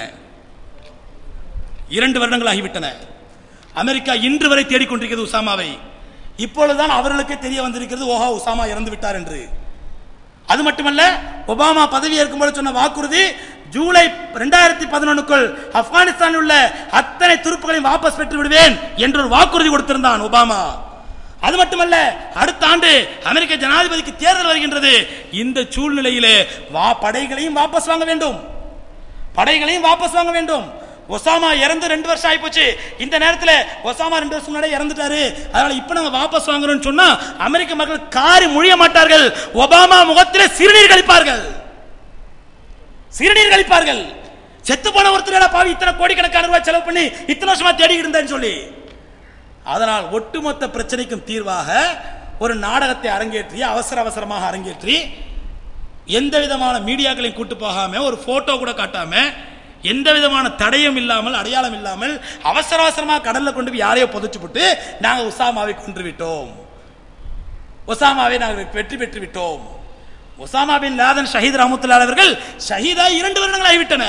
இரண்டு வருடங்கள் ஆகிவிட்டன அமெரிக்கா இன்று வரை தேடிக்கொண்டிருக்கிறது உசாமாவை இப்பொழுதுதான் அவர்களுக்கே தெரிய வந்திருக்கிறது ஓஹா உசாமா இறந்து விட்டார் என்று அது மட்டுமல்ல ஒபாமா பதவி ஏற்கும்போது சொன்ன வாக்குறுதி ஜூலை ரெண்டாயிரத்தி பதினொன்னுக்குள் ஆப்கானிஸ்தானில் உள்ள அத்தனை துருப்புகளையும் வாபஸ் பெற்று விடுவேன் என்று ஒரு வாக்குறுதி கொடுத்திருந்தான் ஒபாமா அது மட்டுமல்ல அடுத்த ஆண்டு அமெரிக்க ஜனாதிபதிக்கு தேர்தல் வருகின்றது இந்த சூழ்நிலையிலே வா படைகளையும் வாபஸ் வாங்க வேண்டும் படைகளையும் வாபஸ் வாங்க வேண்டும் ஒசாமா இறந்து ரெண்டு வருஷம் ஆயிப்போச்சு இந்த நேரத்தில் ஒசாமா ரெண்டு வருஷம் முன்னாடி இறந்துட்டாரு அதனால இப்ப நாங்க வாபஸ் வாங்குறோம்னு சொன்னா அமெரிக்க மக்கள் காரி முழிய மாட்டார்கள் ஒபாமா முகத்திலே சிறுநீர் கழிப்பார்கள் சிறுநீர் கழிப்பார்கள் செத்து போன ஒருத்தர் பாவி இத்தனை கோடிக்கணக்கான ரூபாய் செலவு பண்ணி இத்தனை வருஷமா தேடிக்கிட்டு இருந்தேன்னு சொல்லி அதனால் ஒட்டுமொத்த பிரச்சனைக்கும் தீர்வாக ஒரு நாடகத்தை அரங்கேற்றி அவசர அவசரமாக அரங்கேற்றி எந்த விதமான மீடியாக்களையும் கூட்டு போகாம ஒரு போட்டோ கூட காட்டாம எந்த விதமான தடையும் இல்லாமல் அடையாளம் இல்லாமல் அவசர அவசரமாக கடல்ல கொண்டு போய் யாரையோ புதைச்சு விட்டு நாங்கள் உசாமாவை கொன்று விட்டோம் ஒசாமாவை நாங்கள் வெற்றி பெற்று விட்டோம் ஒசாமா பின் லாதன் ஷஹீத் ரஹமத்துல்லா அவர்கள் ஷஹீதாய் இரண்டு வருடங்கள் ஆகிவிட்டன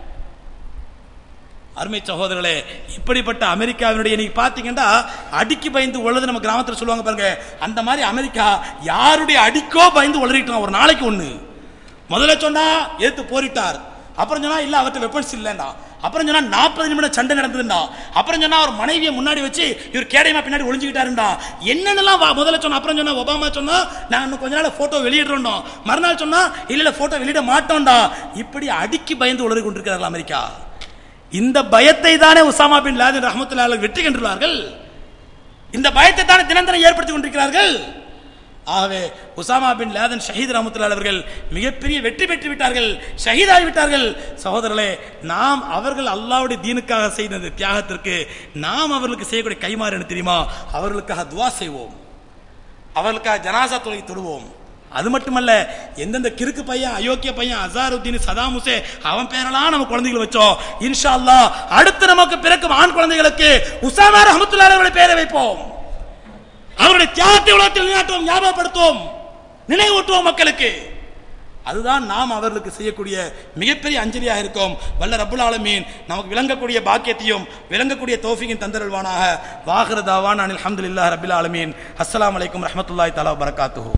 அருமை சகோதரர்களே இப்படிப்பட்ட அமெரிக்காவினுடைய நீங்க பாத்தீங்கன்னா அடிக்கு பயந்து உள்ளது நம்ம கிராமத்தில் சொல்லுவாங்க பாருங்க அந்த மாதிரி அமெரிக்கா யாருடைய அடிக்கோ பயந்து உளறிட்டான் ஒரு நாளைக்கு ஒண்ணு முதல்ல சொன்னா எடுத்து போரிட்டார் அப்புறம் சொன்னா இல்ல அவர்கிட்ட வெப்பன்ஸ் இல்லைண்டா அப்புறம் சொன்னா நாற்பது நிமிடம் சண்டை நடந்ததுண்டா அப்புறம் சொன்னா அவர் மனைவியை முன்னாடி வச்சு இவர் கேடயமா பின்னாடி ஒளிஞ்சுக்கிட்டாருண்டா என்னென்னலாம் வா- முதல்ல சொன்னா அப்புறம் சொன்னா ஒபாமா சொன்னா நான் இன்னும் கொஞ்ச நாள் போட்டோ வெளியிடுறோம் மறுநாள் சொன்னா இல்ல இல்ல போட்டோ வெளியிட மாட்டோம்டா இப்படி அடிக்கி பயந்து உளறி கொண்டிருக்கிறார்கள் அமெரிக்கா இந்த பயத்தை தானே உசாமா பின் லாதன் ரஹமத்துல்லாஹி வெற்றி கண்டுள்ளார்கள் இந்த பயத்தை தானே தினம் தினம் ஏற்படுத்திக் கொண்டிருக்கிறார்கள் ஆகவே உசாமா பின் லேதன் ஷஹீத் ரஹமத்துல்லாஹி அவர்கள் மிகப்பெரிய வெற்றி பெற்று விட்டார்கள் ஷஹீதாகி விட்டார்கள் சகோதரர்களே நாம் அவர்கள் அல்லாஹ்வுடைய தீனுக்காக செய்த இந்த தியாகத்திற்கு நாம் அவர்களுக்கு செய்யக்கூடிய கைமாறு என்ன தெரியுமா அவர்களுக்காக துவா செய்வோம் அவர்களுக்காக ஜனாசா தொலை தொடுவோம் அது மட்டுமல்ல எந்தெந்த கிறுக்கு பையன் அயோக்கிய பையன் அசாருத்தீன் சதாம் ஹுசே அவன் பேரெல்லாம் நம்ம குழந்தைகள் வச்சோம் இன்ஷா அல்லாஹ் அடுத்து நமக்கு பிறக்கும் ஆண் குழந்தைகளுக்கு உசாமா ரஹமத்துல்லாஹி அவர்களுடைய பெயரை வைப்போம் அவருடைய தியாகத்தை உலகத்தில் நிலைநாட்டுவோம் ஞாபகப்படுத்துவோம் நினைவூட்டுவோம் மக்களுக்கு அதுதான் நாம் அவர்களுக்கு செய்யக்கூடிய மிகப்பெரிய அஞ்சலியாக இருக்கும் வல்ல ரப்புல் ஆலமீன் நமக்கு விளங்கக்கூடிய பாக்கியத்தையும் விளங்கக்கூடிய தௌஃபிகின் தந்தருள்வானாக வாஹிர தாவான் அனில் அல்ஹம்துலில்லாஹி ரப்பில் ஆலமீன் அஸ்ஸலாமு அலைக்கும் ரஹ்மத்துல்லாஹி தஆலா வபரகாத்துஹு